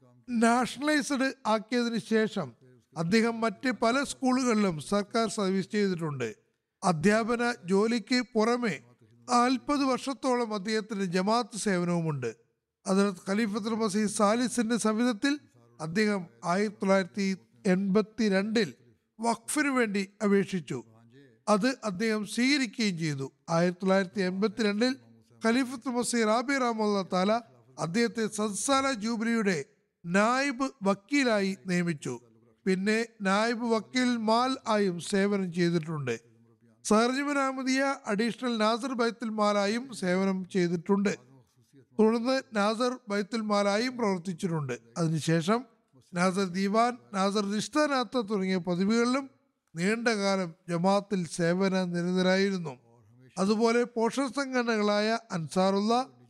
നാഷണലൈസ്ഡ് ആക്കിയതിനു ശേഷം അദ്ദേഹം മറ്റ് പല സ്കൂളുകളിലും സർക്കാർ സർവീസ് ചെയ്തിട്ടുണ്ട് അധ്യാപന ജോലിക്ക് പുറമെ നാൽപ്പത് വർഷത്തോളം അദ്ദേഹത്തിന് ജമാഅത്ത് സേവനവുമുണ്ട് അതിനകത്ത് ഖലീഫത്തുൽ മസീദ് സാലിസിന്റെ സവിധത്തിൽ അദ്ദേഹം ആയിരത്തി തൊള്ളായിരത്തി എൺപത്തി രണ്ടിൽ വഖഫിന് വേണ്ടി അപേക്ഷിച്ചു അത് അദ്ദേഹം സ്വീകരിക്കുകയും ചെയ്തു ആയിരത്തി തൊള്ളായിരത്തി എൺപത്തി രണ്ടിൽ ഖലീഫത്ത് മസീർ റാബി റഹ്മുള്ള താല അദ്ദേഹത്തെ സംസ്ഥാന ജൂബിലിയുടെ നായിബ് വക്കീലായി നിയമിച്ചു പിന്നെ നായിബ് വക്കീൽ മാൽ ആയും സേവനം ചെയ്തിട്ടുണ്ട് സർജിമൻ അഹമ്മദിയ അഡീഷണൽ നാസർ ബൈത്തുൽ മാലായും സേവനം ചെയ്തിട്ടുണ്ട് തുടർന്ന് നാസർ ബൈത്തുൽ മാലായും പ്രവർത്തിച്ചിട്ടുണ്ട് അതിനുശേഷം നാസർ ദീവാൻ നാസർ റിഷ്താനാത്ത തുടങ്ങിയ പദവികളിലും നീണ്ടകാലം ജമാഅത്തിൽ സേവന നിരതരായിരുന്നു അതുപോലെ പോഷക സംഘടനകളായ അൻസാറുള്ള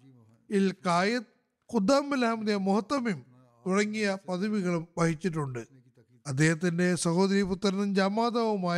ഇൽ കായദ് ഖുദ്ദാമുൽ അഹമ്മദിയ മുഹത്തമിം തുടങ്ങിയ പദവികളും വഹിച്ചിട്ടുണ്ട് അദ്ദേഹത്തിന്റെ സഹോദരി പുത്രനും ജമാതാവുമായ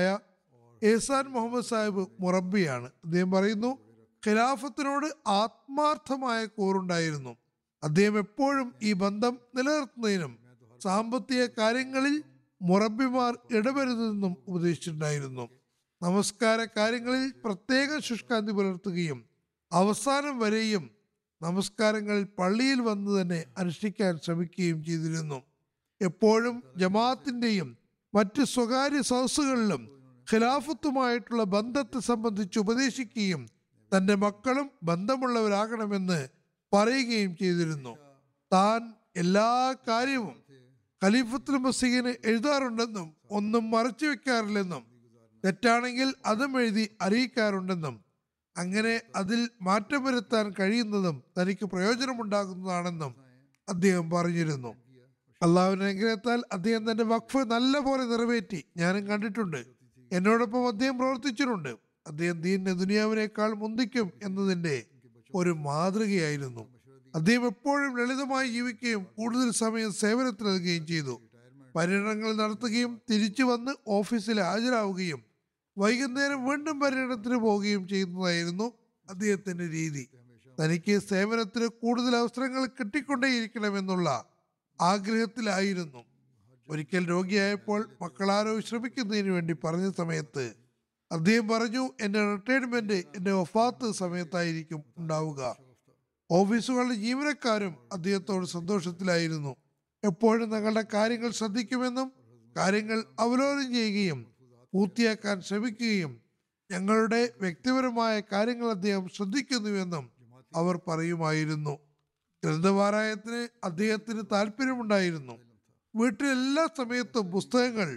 ഏസാൻ മുഹമ്മദ് സാഹിബ് മുറബിയാണ് അദ്ദേഹം പറയുന്നു ഖിലാഫത്തിനോട് ആത്മാർത്ഥമായ കൂറുണ്ടായിരുന്നു അദ്ദേഹം എപ്പോഴും ഈ ബന്ധം നിലനിർത്തുന്നതിനും സാമ്പത്തിക കാര്യങ്ങളിൽ മുറബിമാർ ഇടപെരുതെന്നും ഉപദേശിച്ചിട്ടുണ്ടായിരുന്നു നമസ്കാര കാര്യങ്ങളിൽ പ്രത്യേക ശുഷ്കാന്തി പുലർത്തുകയും അവസാനം വരെയും നമസ്കാരങ്ങൾ പള്ളിയിൽ വന്ന് തന്നെ അനുഷ്ഠിക്കാൻ ശ്രമിക്കുകയും ചെയ്തിരുന്നു എപ്പോഴും ജമാഅത്തിന്റെയും മറ്റ് സ്വകാര്യ സദസ്സുകളിലും ഖിലാഫത്തുമായിട്ടുള്ള ബന്ധത്തെ സംബന്ധിച്ച് ഉപദേശിക്കുകയും തന്റെ മക്കളും ബന്ധമുള്ളവരാകണമെന്ന് പറയുകയും ചെയ്തിരുന്നു താൻ എല്ലാ കാര്യവും ഖലീഫത്തുൽ മസീദിന് എഴുതാറുണ്ടെന്നും ഒന്നും മറച്ചു വെക്കാറില്ലെന്നും തെറ്റാണെങ്കിൽ അതും എഴുതി അറിയിക്കാറുണ്ടെന്നും അങ്ങനെ അതിൽ മാറ്റം വരുത്താൻ കഴിയുന്നതും തനിക്ക് പ്രയോജനമുണ്ടാകുന്നതാണെന്നും അദ്ദേഹം പറഞ്ഞിരുന്നു അള്ളാഹുവിന്റെ അനുഗ്രഹത്താൽ അദ്ദേഹം തന്റെ വഖഫ് നല്ല പോലെ നിറവേറ്റി ഞാനും കണ്ടിട്ടുണ്ട് എന്നോടൊപ്പം അദ്ദേഹം പ്രവർത്തിച്ചിട്ടുണ്ട് അദ്ദേഹം ദീനിന്റെ ദുനിയാവിനേക്കാൾ മുന്തിക്കും എന്നതിന്റെ ഒരു മാതൃകയായിരുന്നു അദ്ദേഹം എപ്പോഴും ലളിതമായി ജീവിക്കുകയും കൂടുതൽ സമയം സേവനത്തിൽ നൽകുകയും ചെയ്തു പര്യടനങ്ങൾ നടത്തുകയും തിരിച്ചു വന്ന് ഓഫീസിൽ ഹാജരാവുകയും വൈകുന്നേരം വീണ്ടും പര്യടനത്തിന് പോവുകയും ചെയ്യുന്നതായിരുന്നു അദ്ദേഹത്തിന്റെ രീതി തനിക്ക് സേവനത്തിന് കൂടുതൽ അവസരങ്ങൾ കിട്ടിക്കൊണ്ടേയിരിക്കണമെന്നുള്ള ആഗ്രഹത്തിലായിരുന്നു ഒരിക്കൽ രോഗിയായപ്പോൾ മക്കളാരോ വിശ്രമിക്കുന്നതിന് വേണ്ടി പറഞ്ഞ സമയത്ത് അദ്ദേഹം പറഞ്ഞു എന്റെ റിട്ടയർമെന്റ് എന്റെ വഫാത്ത് സമയത്തായിരിക്കും ഉണ്ടാവുക ഓഫീസുകളുടെ ജീവനക്കാരും അദ്ദേഹത്തോട് സന്തോഷത്തിലായിരുന്നു എപ്പോഴും തങ്ങളുടെ കാര്യങ്ങൾ ശ്രദ്ധിക്കുമെന്നും കാര്യങ്ങൾ അവലോകനം ചെയ്യുകയും പൂർത്തിയാക്കാൻ ശ്രമിക്കുകയും ഞങ്ങളുടെ വ്യക്തിപരമായ കാര്യങ്ങൾ അദ്ദേഹം ശ്രദ്ധിക്കുന്നുവെന്നും അവർ പറയുമായിരുന്നു ഗ്രന്ഥപാരായണത്തിന് അദ്ദേഹത്തിന് താല്പര്യമുണ്ടായിരുന്നു വീട്ടിൽ എല്ലാ സമയത്തും പുസ്തകങ്ങൾ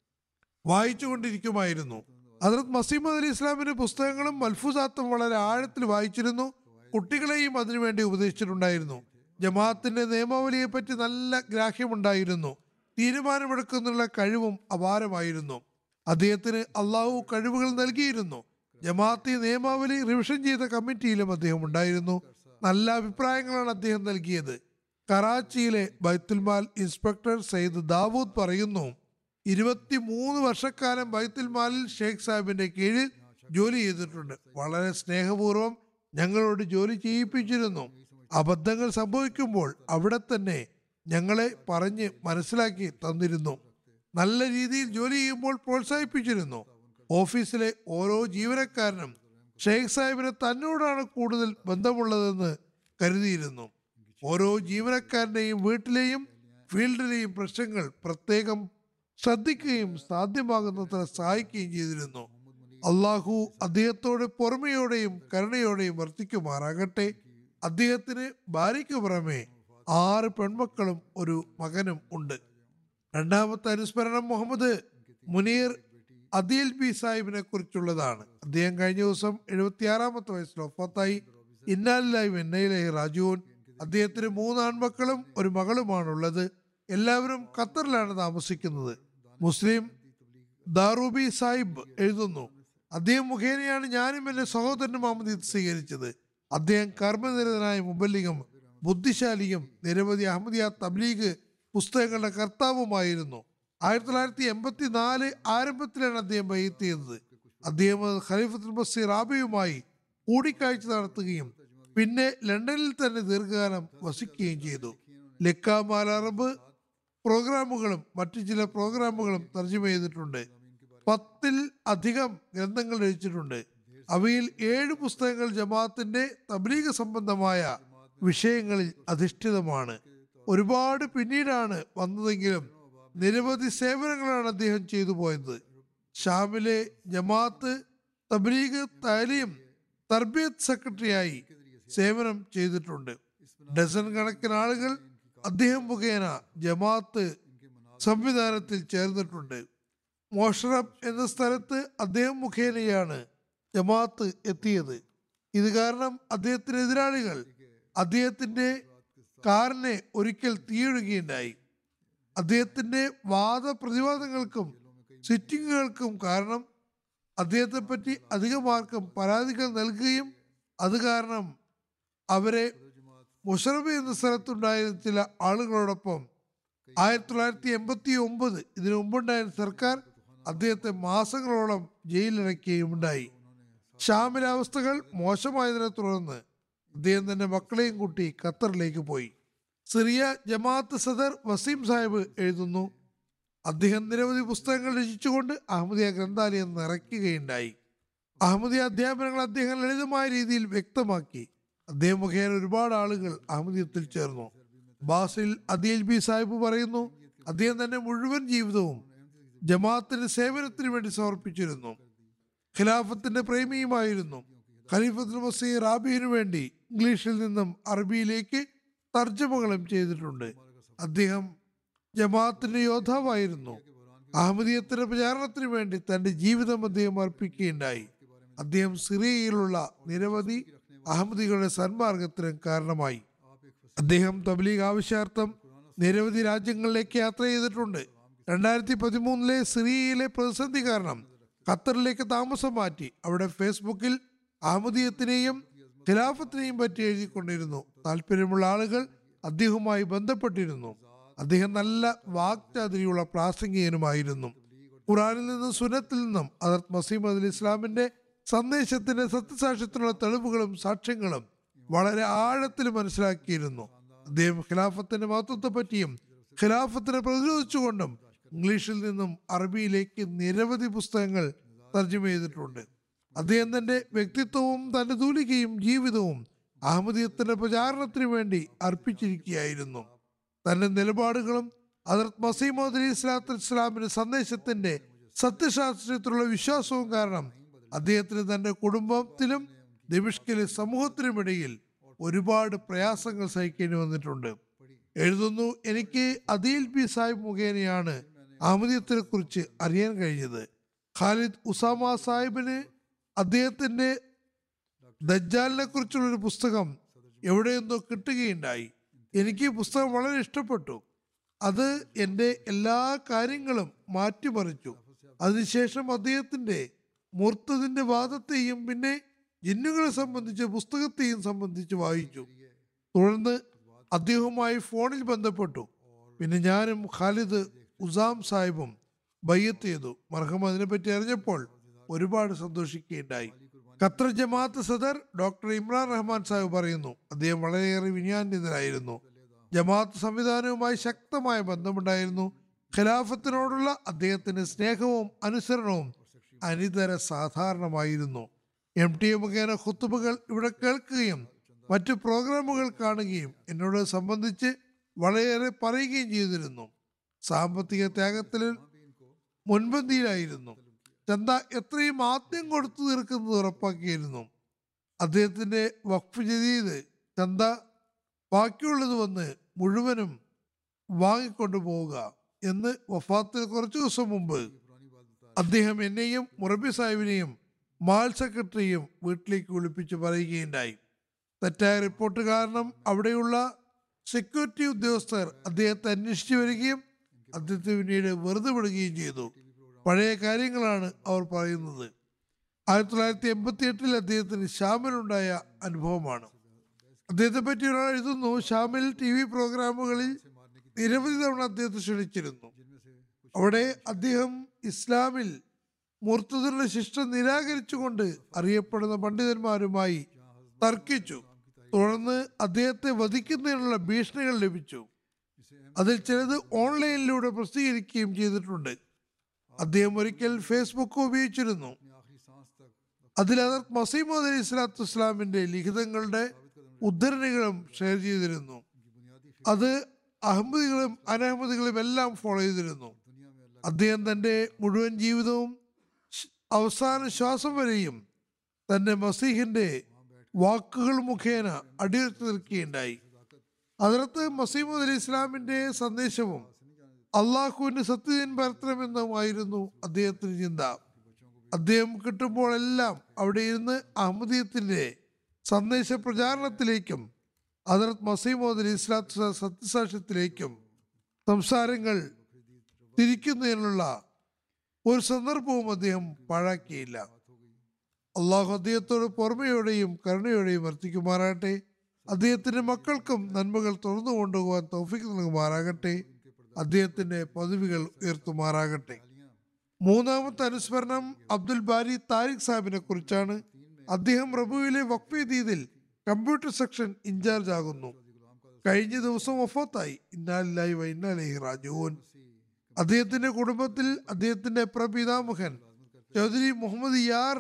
വായിച്ചുകൊണ്ടിരിക്കുമായിരുന്നു ഹജറത് മസീമദ് അലി ഇസ്ലാമിന്റെ പുസ്തകങ്ങളും മൽഫൂസാത്തും വളരെ ആഴത്തിൽ വായിച്ചിരുന്നു കുട്ടികളെയും അതിനുവേണ്ടി ഉപദേശിച്ചിട്ടുണ്ടായിരുന്നു ജമാഅത്തിന്റെ നിയമാവലിയെ പറ്റി നല്ല ഗ്രാഹ്യമുണ്ടായിരുന്നു തീരുമാനമെടുക്കുന്നതിനുള്ള കഴിവും അപാരമായിരുന്നു അദ്ദേഹത്തിന് അള്ളാഹു കഴിവുകൾ നൽകിയിരുന്നു ജമാഅത്തി നിയമാവലി റിവിഷൻ ചെയ്ത കമ്മിറ്റിയിലും അദ്ദേഹം ഉണ്ടായിരുന്നു നല്ല അഭിപ്രായങ്ങളാണ് അദ്ദേഹം നൽകിയത് കറാച്ചിയിലെ ബൈത്തുൽമാൽ ഇൻസ്പെക്ടർ സയ്യിദ് ദാവൂദ് പറയുന്നു ഇരുപത്തി മൂന്ന് വർഷക്കാലം ബൈത്തുൽമാലിൽ ഷെയ്ഖ് സാഹിബിന്റെ കീഴിൽ ജോലി ചെയ്തിട്ടുണ്ട് വളരെ സ്നേഹപൂർവ്വം ഞങ്ങളോട് ജോലി ചെയ്യിപ്പിച്ചിരുന്നു അബദ്ധങ്ങൾ സംഭവിക്കുമ്പോൾ അവിടെ തന്നെ ഞങ്ങളെ പറഞ്ഞ് മനസ്സിലാക്കി തന്നിരുന്നു നല്ല രീതിയിൽ ജോലി ചെയ്യുമ്പോൾ പ്രോത്സാഹിപ്പിച്ചിരുന്നു ഓഫീസിലെ ഓരോ ജീവനക്കാരനും ഷെയ്ഖ് സാഹിബിന് തന്നോടാണ് കൂടുതൽ ബന്ധമുള്ളതെന്ന് കരുതിയിരുന്നു ഓരോ ജീവനക്കാരൻ്റെയും വീട്ടിലെയും ഫീൽഡിലെയും പ്രശ്നങ്ങൾ പ്രത്യേകം ശ്രദ്ധിക്കുകയും സാധ്യമാകുന്നത്ര സഹായിക്കുകയും ചെയ്തിരുന്നു അള്ളാഹു അദ്ദേഹത്തോട് പൊറമയോടെയും കരുണയോടെയും വർത്തിക്കുമാറാകട്ടെ അദ്ദേഹത്തിന് ഭാര്യയ്ക്ക് പുറമെ ആറ് പെൺമക്കളും ഒരു മകനും ഉണ്ട് രണ്ടാമത്തെ അനുസ്മരണം മുഹമ്മദ് മുനീർ അദീൽ ബി സാഹിബിനെ കുറിച്ചുള്ളതാണ് അദ്ദേഹം കഴിഞ്ഞ ദിവസം എഴുപത്തിയാറാമത്തെ വയസ്സിൽ ഒഫത്തായി ഇന്നാലിലായി വെന്നയിലായി രാജുവൻ അദ്ദേഹത്തിന് മൂന്ന് ആൺമക്കളും ഒരു മകളുമാണുള്ളത് എല്ലാവരും ഖത്തറിലാണ് താമസിക്കുന്നത് മുസ്ലിം ദാറൂബി സാഹിബ് എഴുതുന്നു അദ്ദേഹം മുഖേനയാണ് ഞാനും എന്റെ സഹോദരനും അഹമ്മദീത്ത് സ്വീകരിച്ചത് അദ്ദേഹം കർമ്മനിരതനായ മുബല്ലിഗും ബുദ്ധിശാലിയും നിരവധി അഹമ്മദിയ തബ്ലീഗ് പുസ്തകങ്ങളുടെ കർത്താവുമായിരുന്നു ആയിരത്തി തൊള്ളായിരത്തി എൺപത്തി നാല് ആരംഭത്തിലാണ് അദ്ദേഹം ബയ്യത്ത് ചെയ്തത് അദ്ദേഹം ഖലീഫത്തുൽ ബസീർ റാബിയുമായി കൂടിക്കാഴ്ച നടത്തുകയും പിന്നെ ലണ്ടനിൽ തന്നെ ദീർഘകാലം വസിക്കുകയും ചെയ്തു ലക്കാമാൽ അറബ് പ്രോഗ്രാമുകളും മറ്റു ചില പ്രോഗ്രാമുകളും തർജ്ജമ ചെയ്തിട്ടുണ്ട് പത്തിൽ അധികം ഗ്രന്ഥങ്ങൾ രചിച്ചിട്ടുണ്ട് അവയിൽ ഏഴ് പുസ്തകങ്ങൾ ജമാഅത്തിന്റെ തബ്ലീഗ് സംബന്ധമായ വിഷയങ്ങളിൽ അധിഷ്ഠിതമാണ് ഒരുപാട് പിന്നീടാണ് വന്നതെങ്കിലും നിരവധി സേവനങ്ങളാണ് അദ്ദേഹം ചെയ്തു പോയത് ഷാമിലെ ജമാഅത്ത് തബ്ലീഗ് താലീം തർബിയത്ത് സെക്രട്ടറിയായി സേവനം ചെയ്തിട്ടുണ്ട് ഡസൻ കണക്കിന് ആളുകൾ അദ്ദേഹം മുഖേന ജമാഅത്ത് സംവിധാനത്തിൽ ചേർന്നിട്ടുണ്ട് മോഷറബ് എന്ന സ്ഥലത്ത് അദ്ദേഹം മുഖേനയാണ് ജമാഅത്ത് എത്തിയത് ഇത് കാരണം അദ്ദേഹത്തിന് എതിരാളികൾ അദ്ദേഹത്തിന്റെ കാറിനെ ഒരിക്കൽ തീയിടുകയുണ്ടായി അദ്ദേഹത്തിന്റെ വാദപ്രതിവാദങ്ങൾക്കും സിറ്റിങ്ങുകൾക്കും കാരണം അദ്ദേഹത്തെ പറ്റി അധികമാർക്കും പരാതികൾ നൽകുകയും അത് കാരണം അവരെ മുഷറബ് എന്ന സ്ഥലത്തുണ്ടായിരുന്ന ചില ആളുകളോടൊപ്പം ആയിരത്തി തൊള്ളായിരത്തി എൺപത്തി ഒമ്പത് ഇതിനു മുമ്പുണ്ടായിരുന്ന സർക്കാർ അദ്ദേഹത്തെ മാസങ്ങളോളം ജയിലിലടയ്ക്കുകയും ഉണ്ടായി ഷാമിലെ അവസ്ഥകൾ മോശമായതിനെ തുടർന്ന് അദ്ദേഹം തന്റെ മക്കളെയും കൂട്ടി ഖത്തറിലേക്ക് പോയി സിറിയ ജമാഅത്ത് സദർ വസീം സാഹിബ് എഴുതുന്നു അദ്ദേഹം നിരവധി പുസ്തകങ്ങൾ രചിച്ചുകൊണ്ട് അഹമ്മദിയ ഗ്രന്ഥാലയം നിറയ്ക്കുകയുണ്ടായി അഹമ്മദിയ അധ്യാപനങ്ങൾ അദ്ദേഹം ലളിതമായ രീതിയിൽ വ്യക്തമാക്കി അദ്ദേഹം മുഖേന ഒരുപാട് ആളുകൾ അഹമ്മദിയത്തിൽ ചേർന്നു ബാസിൽ അദീൽ ബി സാഹിബ് പറയുന്നു അദ്ദേഹം തന്നെ മുഴുവൻ ജീവിതവും ജമാഅത്തിന്റെ സേവനത്തിന് വേണ്ടി സമർപ്പിച്ചിരുന്നു ഖിലാഫത്തിന്റെ പ്രേമിയുമായിരുന്നു ഖലീഫത്തുൽ മസീർ റാബിഹിനു വേണ്ടി ഇംഗ്ലീഷിൽ നിന്നും അറബിയിലേക്ക് തർജ്ജമകളും ചെയ്തിട്ടുണ്ട് അദ്ദേഹം ജമാഅത്തിന്റെ യോദ്ധാവായിരുന്നു അഹമ്മദീയത്തിന്റെ പ്രചാരണത്തിന് വേണ്ടി തന്റെ ജീവിതം അദ്ദേഹം അർപ്പിക്കുകയുണ്ടായി അദ്ദേഹം സിറിയയിലുള്ള നിരവധി അഹമ്മദികളുടെ സന്മാർഗത്തിനും കാരണമായി അദ്ദേഹം തബ്ലീഗ് ആവശ്യാർത്ഥം നിരവധി രാജ്യങ്ങളിലേക്ക് യാത്ര ചെയ്തിട്ടുണ്ട് രണ്ടായിരത്തി പതിമൂന്നിലെ സിറിയയിലെ പ്രതിസന്ധി കാരണം ഖത്തറിലേക്ക് താമസം മാറ്റി അവിടെ ഫേസ്ബുക്കിൽ അഹമ്മദീയത്തിനെയും ഖിലാഫത്തിനെയും പറ്റി എഴുതിക്കൊണ്ടിരുന്നു താല്പര്യമുള്ള ആളുകൾ അദ്ദേഹവുമായി ബന്ധപ്പെട്ടിരുന്നു അദ്ദേഹം നല്ല വാക്ചാതുരിയുള്ള പ്രാസംഗികനുമായിരുന്നു ഖുറാനിൽ നിന്നും സുനത്തിൽ നിന്നും അതത് മസീം അലി ഇസ്ലാമിന്റെ സന്ദേശത്തിന്റെ സത്യസാക്ഷ്യത്തിനുള്ള തെളിവുകളും സാക്ഷ്യങ്ങളും വളരെ ആഴത്തിൽ മനസ്സിലാക്കിയിരുന്നു അദ്ദേഹം ഖിലാഫത്തിന്റെ മഹത്വത്തെ പറ്റിയും ഖിലാഫത്തിനെ പ്രതിരോധിച്ചുകൊണ്ടും ഇംഗ്ലീഷിൽ നിന്നും അറബിയിലേക്ക് നിരവധി പുസ്തകങ്ങൾ തർജ്ജമ ചെയ്തിട്ടുണ്ട് അദ്ദേഹം തന്റെ വ്യക്തിത്വവും തന്റെ തൂലികയും ജീവിതവും അഹമ്മദീയത്തിന്റെ പ്രചാരണത്തിന് വേണ്ടി അർപ്പിച്ചിരിക്കുകയായിരുന്നു തന്റെ നിലപാടുകളും അതിർത്ത് മസീമോദ് അലി ഇസ്ലാത്തു ഇസ്ലാമിന്റെ സന്ദേശത്തിന്റെ സത്യശാസ്ത്രത്തിലുള്ള വിശ്വാസവും കാരണം അദ്ദേഹത്തിന് തന്റെ കുടുംബത്തിലും ദിമിഷ്കിലെ സമൂഹത്തിനുമിടയിൽ ഒരുപാട് പ്രയാസങ്ങൾ സഹിക്കേണ്ടി വന്നിട്ടുണ്ട് എഴുതുന്നു എനിക്ക് അദീൽ ബി സാഹിബ് മുഖേനയാണ് അഹമ്മദീയത്തിനെ കുറിച്ച് അറിയാൻ കഴിഞ്ഞത് ഖാലിദ് ഉസാമ സാഹിബിന് അദ്ദേഹത്തിന്റെ ദജ്ജാലിനെ കുറിച്ചുള്ള ഒരു പുസ്തകം എവിടെയെന്തോ കിട്ടുകയുണ്ടായി എനിക്ക് ഈ പുസ്തകം വളരെ ഇഷ്ടപ്പെട്ടു അത് എൻ്റെ എല്ലാ കാര്യങ്ങളും മാറ്റിമറിച്ചു അതിനുശേഷം അദ്ദേഹത്തിന്റെ മുർത്തതിന്റെ വാദത്തെയും പിന്നെ ജിന്നുകളെ സംബന്ധിച്ച പുസ്തകത്തെയും സംബന്ധിച്ച് വായിച്ചു തുടർന്ന് അദ്ദേഹവുമായി ഫോണിൽ ബന്ധപ്പെട്ടു പിന്നെ ഞാനും ഖാലിദ് ഉസാം സാഹിബും ബയ്യത്ത് ചെയ്തു മർഹം അതിനെപ്പറ്റി അറിഞ്ഞപ്പോൾ ഒരുപാട് സന്തോഷിക്കുകയുണ്ടായി ഖത്തർ ജമാഅത്ത് സദർ ഡോക്ടർ ഇമ്രാൻ റഹ്മാൻ സാഹിബ് പറയുന്നു അദ്ദേഹം വളരെയേറെ വിനയാന്വിതനായിരുന്നു ജമാഅത്ത് സംവിധാനവുമായി ശക്തമായ ബന്ധമുണ്ടായിരുന്നു ഖിലാഫത്തിനോടുള്ള അദ്ദേഹത്തിന്റെ സ്നേഹവും അനുസരണവും അനിതര സാധാരണമായിരുന്നു എം ടി എ മുഖേന ഖുത്തുബുകൾ ഇവിടെ കേൾക്കുകയും മറ്റു പ്രോഗ്രാമുകൾ കാണുകയും എന്നോട് സംബന്ധിച്ച് വളരെയേറെ പറയുകയും ചെയ്തിരുന്നു സാമ്പത്തിക ത്യാഗത്തിൽ മുൻപന്തിയിലായിരുന്നു ചന്ത എത്രയും ആദ്യം കൊടുത്തു തീർക്കുന്നത് ഉറപ്പാക്കിയിരുന്നു അദ്ദേഹത്തിന്റെ വഖഫ് ജദീദ് ചന്ത ബാക്കിയുള്ളത് വന്ന് മുഴുവനും വാങ്ങിക്കൊണ്ടു പോവുക എന്ന് വഫാത്തിന് കുറച്ചു ദിവസം മുമ്പ് അദ്ദേഹം എന്നെയും മുറബി സാഹിബിനെയും മാൽ സെക്രട്ടറിയും വീട്ടിലേക്ക് വിളിപ്പിച്ച് പറയുകയുണ്ടായി തെറ്റായ റിപ്പോർട്ട് കാരണം അവിടെയുള്ള സെക്യൂരിറ്റി ഉദ്യോഗസ്ഥർ അദ്ദേഹത്തെ അന്വേഷിച്ചു വരികയും അദ്ദേഹത്തെ പിന്നീട് വെറുതെ വിടുകയും ചെയ്തു പഴയ കാര്യങ്ങളാണ് അവർ പറയുന്നത് ആയിരത്തി തൊള്ളായിരത്തി എൺപത്തി എട്ടിൽ അദ്ദേഹത്തിന് ഷാമിലുണ്ടായ അനുഭവമാണ് അദ്ദേഹത്തെ പറ്റി ഒരാൾ എഴുതുന്നു ഷാമിൽ ടി വി പ്രോഗ്രാമുകളിൽ നിരവധി തവണ അദ്ദേഹത്തെ ക്ഷണിച്ചിരുന്നു അവിടെ അദ്ദേഹം ഇസ്ലാമിൽ മുർത്തദുരുടെ ശിഷ്ട നിരാകരിച്ചുകൊണ്ട് അറിയപ്പെടുന്ന പണ്ഡിതന്മാരുമായി തർക്കിച്ചു തുടർന്ന് അദ്ദേഹത്തെ വധിക്കുന്നതിനുള്ള ഭീഷണികൾ ലഭിച്ചു അതിൽ ചിലത് ഓൺലൈനിലൂടെ പ്രസിദ്ധീകരിക്കുകയും ചെയ്തിട്ടുണ്ട് അദ്ദേഹം ഒരിക്കൽ ഫേസ്ബുക്ക് ഉപയോഗിച്ചിരുന്നു അതിൽ അവർ മസീമോദ് അലി ഇസ്ലാത്തു ഇസ്ലാമിന്റെ ലിഖിതങ്ങളുടെ ഉദ്ധരണികളും ഷെയർ ചെയ്തിരുന്നു അത് അഹമ്മദികളും അനഹമ്മദികളും എല്ലാം ഫോളോ ചെയ്തിരുന്നു അദ്ദേഹം തന്റെ മുഴുവൻ ജീവിതവും ശ്- അവസാന ശ്വാസം വരെയും തന്റെ മസീഹിന്റെ വാക്കുകൾ മുഖേന അടിയുറച്ചു നിൽക്കുകയുണ്ടായി അതിനകത്ത് മസീമദ് അലി ഇസ്ലാമിന്റെ സന്ദേശവും അള്ളാഹുവിന്റെ സത്യദീൻ പരത്തണമെന്നുമായിരുന്നു അദ്ദേഹത്തിന് ചിന്ത അദ്ദേഹം കിട്ടുമ്പോഴെല്ലാം അവിടെ ഇരുന്ന് അഹമ്മദീയത്തിന്റെ സന്ദേശ പ്രചാരണത്തിലേക്കും ഹജറത്ത് മസീമോദ് അലി ഇസ്ലാത്തു സത്യസാക്ഷ്യത്തിലേക്കും സംസാരങ്ങൾ തിരിക്കുന്നതിനുള്ള ഒരു സന്ദർഭവും അദ്ദേഹം പാഴാക്കിയില്ല അള്ളാഹു അദ്ദേഹത്തോട് പുറമയോടെയും കരുണയോടെയും വർത്തിക്കുമാറാകട്ടെ അദ്ദേഹത്തിന്റെ മക്കൾക്കും നന്മകൾ തുറന്നു കൊണ്ടുപോകാൻ തൗഫിക്ക് നൽകുമാറാകട്ടെ അദ്ദേഹത്തിന്റെ പദവികൾ ഉയർത്തുമാറാകട്ടെ മൂന്നാമത്തെ അനുസ്മരണം അബ്ദുൽ ബാരി താരിഖ് സാഹിബിനെ കുറിച്ചാണ് അദ്ദേഹം റബുവിലെ വക്ഫീദീദിൽ കമ്പ്യൂട്ടർ സെക്ഷൻ ഇൻചാർജ് ആകുന്നു കഴിഞ്ഞ ദിവസം വഫാത്തായി ഇന്നാലില്ലായി വൈന്നാലേഹി റാജുവോൻ അദ്ദേഹത്തിന്റെ കുടുംബത്തിൽ അദ്ദേഹത്തിന്റെ പ്രപിതാമുഖൻ ചൗധരി മുഹമ്മദ് യാർ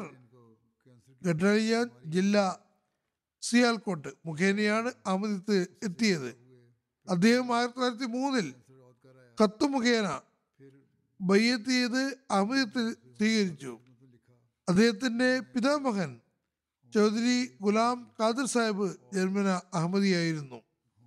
ഗഡ്രലിയാൻ ജില്ല സിയാൽകോട്ട് മുഖേനയാണ് അഹമ്മദത്ത് എത്തിയത് അദ്ദേഹം ആയിരത്തി തൊള്ളായിരത്തി മൂന്നിൽ കത്ത് മുഖേന ബയ്യത്ത് ചെയ്ത് അഹമ്മദത്തിൽ സ്വീകരിച്ചു അദ്ദേഹത്തിന്റെ പിതാമഹൻ ചൗധരി ഗുലാം ഖാദിർ സാഹിബ് ജന്മന അഹമ്മദിയായിരുന്നു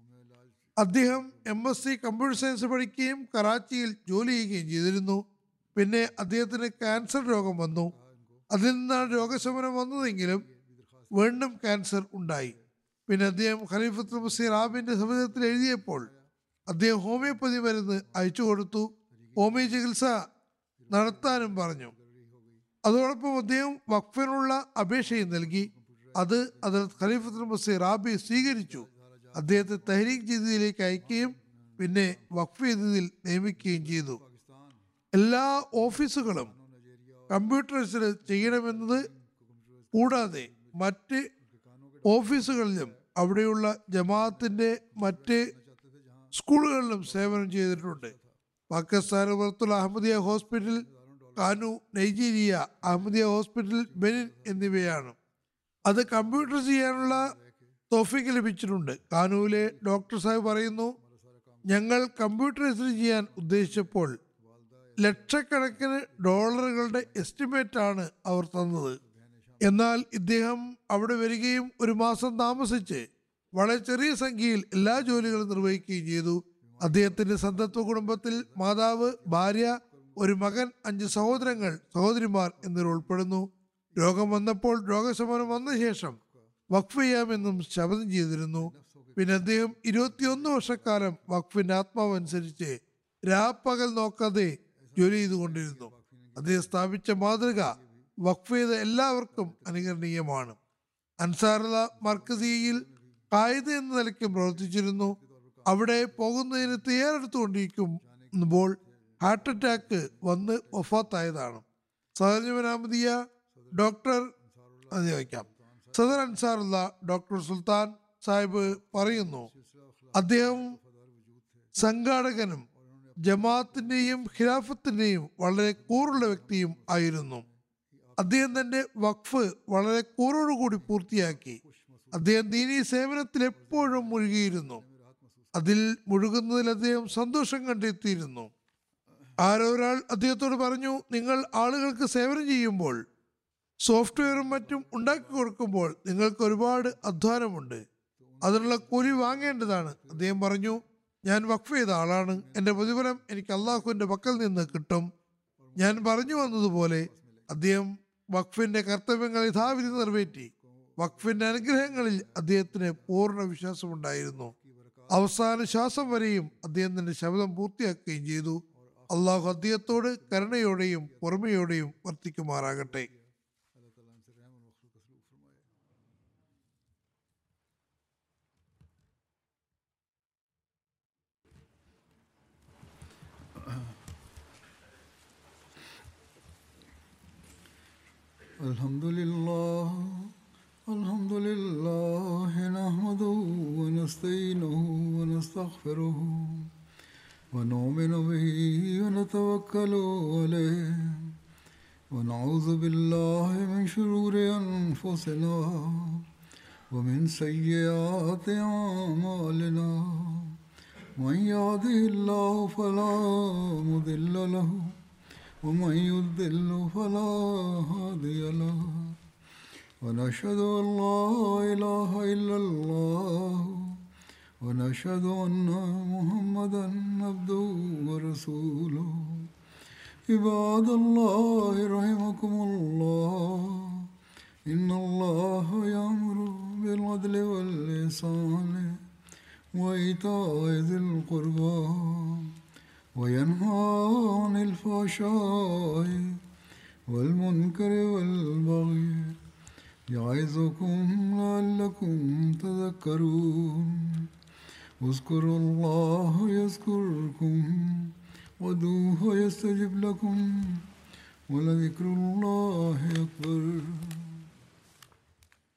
അദ്ദേഹം M S C computer science പഠിക്കുകയും കറാച്ചിയിൽ ജോലി ചെയ്യുകയും ചെയ്തിരുന്നു പിന്നെ അദ്ദേഹത്തിന് ക്യാൻസർ രോഗം വന്നു അതിൽ നിന്നാണ് രോഗശമനം വന്നതെങ്കിലും വീണ്ടും ക്യാൻസർ ഉണ്ടായി പിന്നെ അദ്ദേഹം ഖലീഫത്ത് മുസീർ ആബിന്റെ സമുദ്രത്തിൽ എഴുതിയപ്പോൾ അദ്ദേഹം ഹോമിയോപ്പതി മരുന്ന് അയച്ചു കൊടുത്തു ഹോമിയോ ചികിത്സ നടത്താനും പറഞ്ഞു അതോടൊപ്പം അദ്ദേഹം വഖഫിനുള്ള അപേക്ഷയും നൽകി അത് അത് ഖലീഫത്തുൽ മസീർ റാബി സ്വീകരിച്ചു അദ്ദേഹത്തെ തഹരീഖ് ജദീദിലേക്ക് അയക്കുകയും പിന്നെ വഖഫ് ജദീദിൽ നിയമിക്കുകയും ചെയ്തു എല്ലാ ഓഫീസുകളും കമ്പ്യൂട്ടറൈസ്ഡ് ചെയ്യണമെന്നത് കൂടാതെ മറ്റ് ഓഫീസുകളിലും അവിടെയുള്ള ജമാഅത്തിന്റെ മറ്റ് സ്കൂളുകളിലും സേവനം ചെയ്തിട്ടുണ്ട് പാകിസ്ഥാൻ പുറത്തുള്ള Ahmadiyya hospital Kano Nigeria Ahmadiyya hospital Benin എന്നിവയാണ് അത് കമ്പ്യൂട്ടർ ചെയ്യാനുള്ള തോഫിക്ക് ലഭിച്ചിട്ടുണ്ട് കാനുവിലെ ഡോക്ടർ സാഹിബ് പറയുന്നു ഞങ്ങൾ കമ്പ്യൂട്ടറൈസ് ചെയ്യാൻ ഉദ്ദേശിച്ചപ്പോൾ ലക്ഷക്കണക്കിന് ഡോളറുകളുടെ എസ്റ്റിമേറ്റ് ആണ് അവർ തന്നത് എന്നാൽ ഇദ്ദേഹം അവിടെ വരികയും ഒരു മാസം താമസിച്ച് വളരെ ചെറിയ സംഖ്യയിൽ എല്ലാ ജോലികളും നിർവഹിക്കുകയും ചെയ്തു അദ്ദേഹത്തിന്റെ സന്തത്വ കുടുംബത്തിൽ മാതാവ് ഭാര്യ ഒരു മകൻ അഞ്ച് സഹോദരങ്ങൾ സഹോദരിമാർ എന്നിവർ ഉൾപ്പെടുന്നു രോഗം വന്നപ്പോൾ രോഗശമനം വന്ന ശേഷം വഖഫ് ചെയ്യാമെന്നും ശപഥം ചെയ്തിരുന്നു പിന്നെ അദ്ദേഹം ഇരുപത്തിയൊന്ന് വർഷക്കാലം വഖഫിന്റെ ആത്മാവ് അനുസരിച്ച് രാപ്പകൽ നോക്കാതെ ജോലി ചെയ്തുകൊണ്ടിരുന്നു അദ്ദേഹം സ്ഥാപിച്ച മാതൃക വഖഫ് ചെയ്ത എല്ലാവർക്കും അനുകരണീയമാണ് അൻസാറുള്ള മർക്കസിയിൽ കായിക എന്ന നിലയ്ക്ക് പ്രവർത്തിച്ചിരുന്നു അവിടെ പോകുന്നതിന് തയ്യാറെടുത്തുകൊണ്ടിരിക്കുമ്പോൾ ഹാർട്ട് അറ്റാക്ക് വന്ന് വഫാത്തായതാണ് സഹജമനാമതിയ ഡോക്ടർ അത് ചോദിക്കാം സദർ അൻസാറുള്ള ഡോക്ടർ സുൽത്താൻ സാഹിബ് പറയുന്നു അദ്ദേഹം സംഘാടകനും ജമാഅത്തിന്റെയും ഖിലാഫത്തിന്റെയും വളരെ കൂറുള്ള വ്യക്തിയും ആയിരുന്നു അദ്ദേഹം തന്റെ വഖഫ് വളരെ കൂറോടുകൂടി പൂർത്തിയാക്കി അദ്ദേഹം ദീനീ സേവനത്തിൽ എപ്പോഴും മുഴുകിയിരുന്നു അതിൽ മുഴുകുന്നതിൽ അദ്ദേഹം സന്തോഷം കണ്ടെത്തിയിരുന്നു ആരോ ഒരാൾ അദ്ദേഹത്തോട് പറഞ്ഞു നിങ്ങൾ ആളുകൾക്ക് സേവനം ചെയ്യുമ്പോൾ സോഫ്റ്റ്വെയറും മറ്റും ഉണ്ടാക്കി കൊടുക്കുമ്പോൾ നിങ്ങൾക്ക് ഒരുപാട് അധ്വാനമുണ്ട് അതിനുള്ള കൂലി വാങ്ങേണ്ടതാണ് അദ്ദേഹം പറഞ്ഞു ഞാൻ വഖഫ് ചെയ്ത ആളാണ് എൻ്റെ പ്രതിഫലം എനിക്ക് അള്ളാഹുവിൻ്റെ പക്കൽ നിന്ന് കിട്ടും ഞാൻ പറഞ്ഞു വന്നതുപോലെ അദ്ദേഹം വഖഫിന്റെ കർത്തവ്യങ്ങൾ യഥാവിധി നിറവേറ്റി വഖഫിന്റെ അനുഗ്രഹങ്ങളിൽ അദ്ദേഹത്തിന് പൂർണ്ണ വിശ്വാസമുണ്ടായിരുന്നു അവസാന ശ്വാസം വരെയും അദ്ദേഹം തന്റെ ശബ്ദം പൂർത്തിയാക്കുകയും ചെയ്തു അള്ളാഹു അദ്ദേഹത്തോട് കരുണയോടെയും പുറമയോടെയും വർത്തിക്കുമാറാകട്ടെ الحمد لله الحمد لله نحمده ونستعينه ونستغفره ونؤمن به ونتوكل عليه ونعوذ بالله من شرور أنفسنا ومن سيئات أعمالنا من يهده الله فلا مضل له ومن يضل فلا هادي له ونشهد أن لا إله إلا الله ونشهد أن محمدا عبده ورسوله عباد الله رحمكم الله إن الله يأمر بالعدل والإحسان وإيتاء ذي القربى وينهى عن الفحشاء والمنكر والبغي يعظكم لعلكم تذكرون اذكروا الله يذكركم ودوه يستجب لكم ولذكر الله أكبر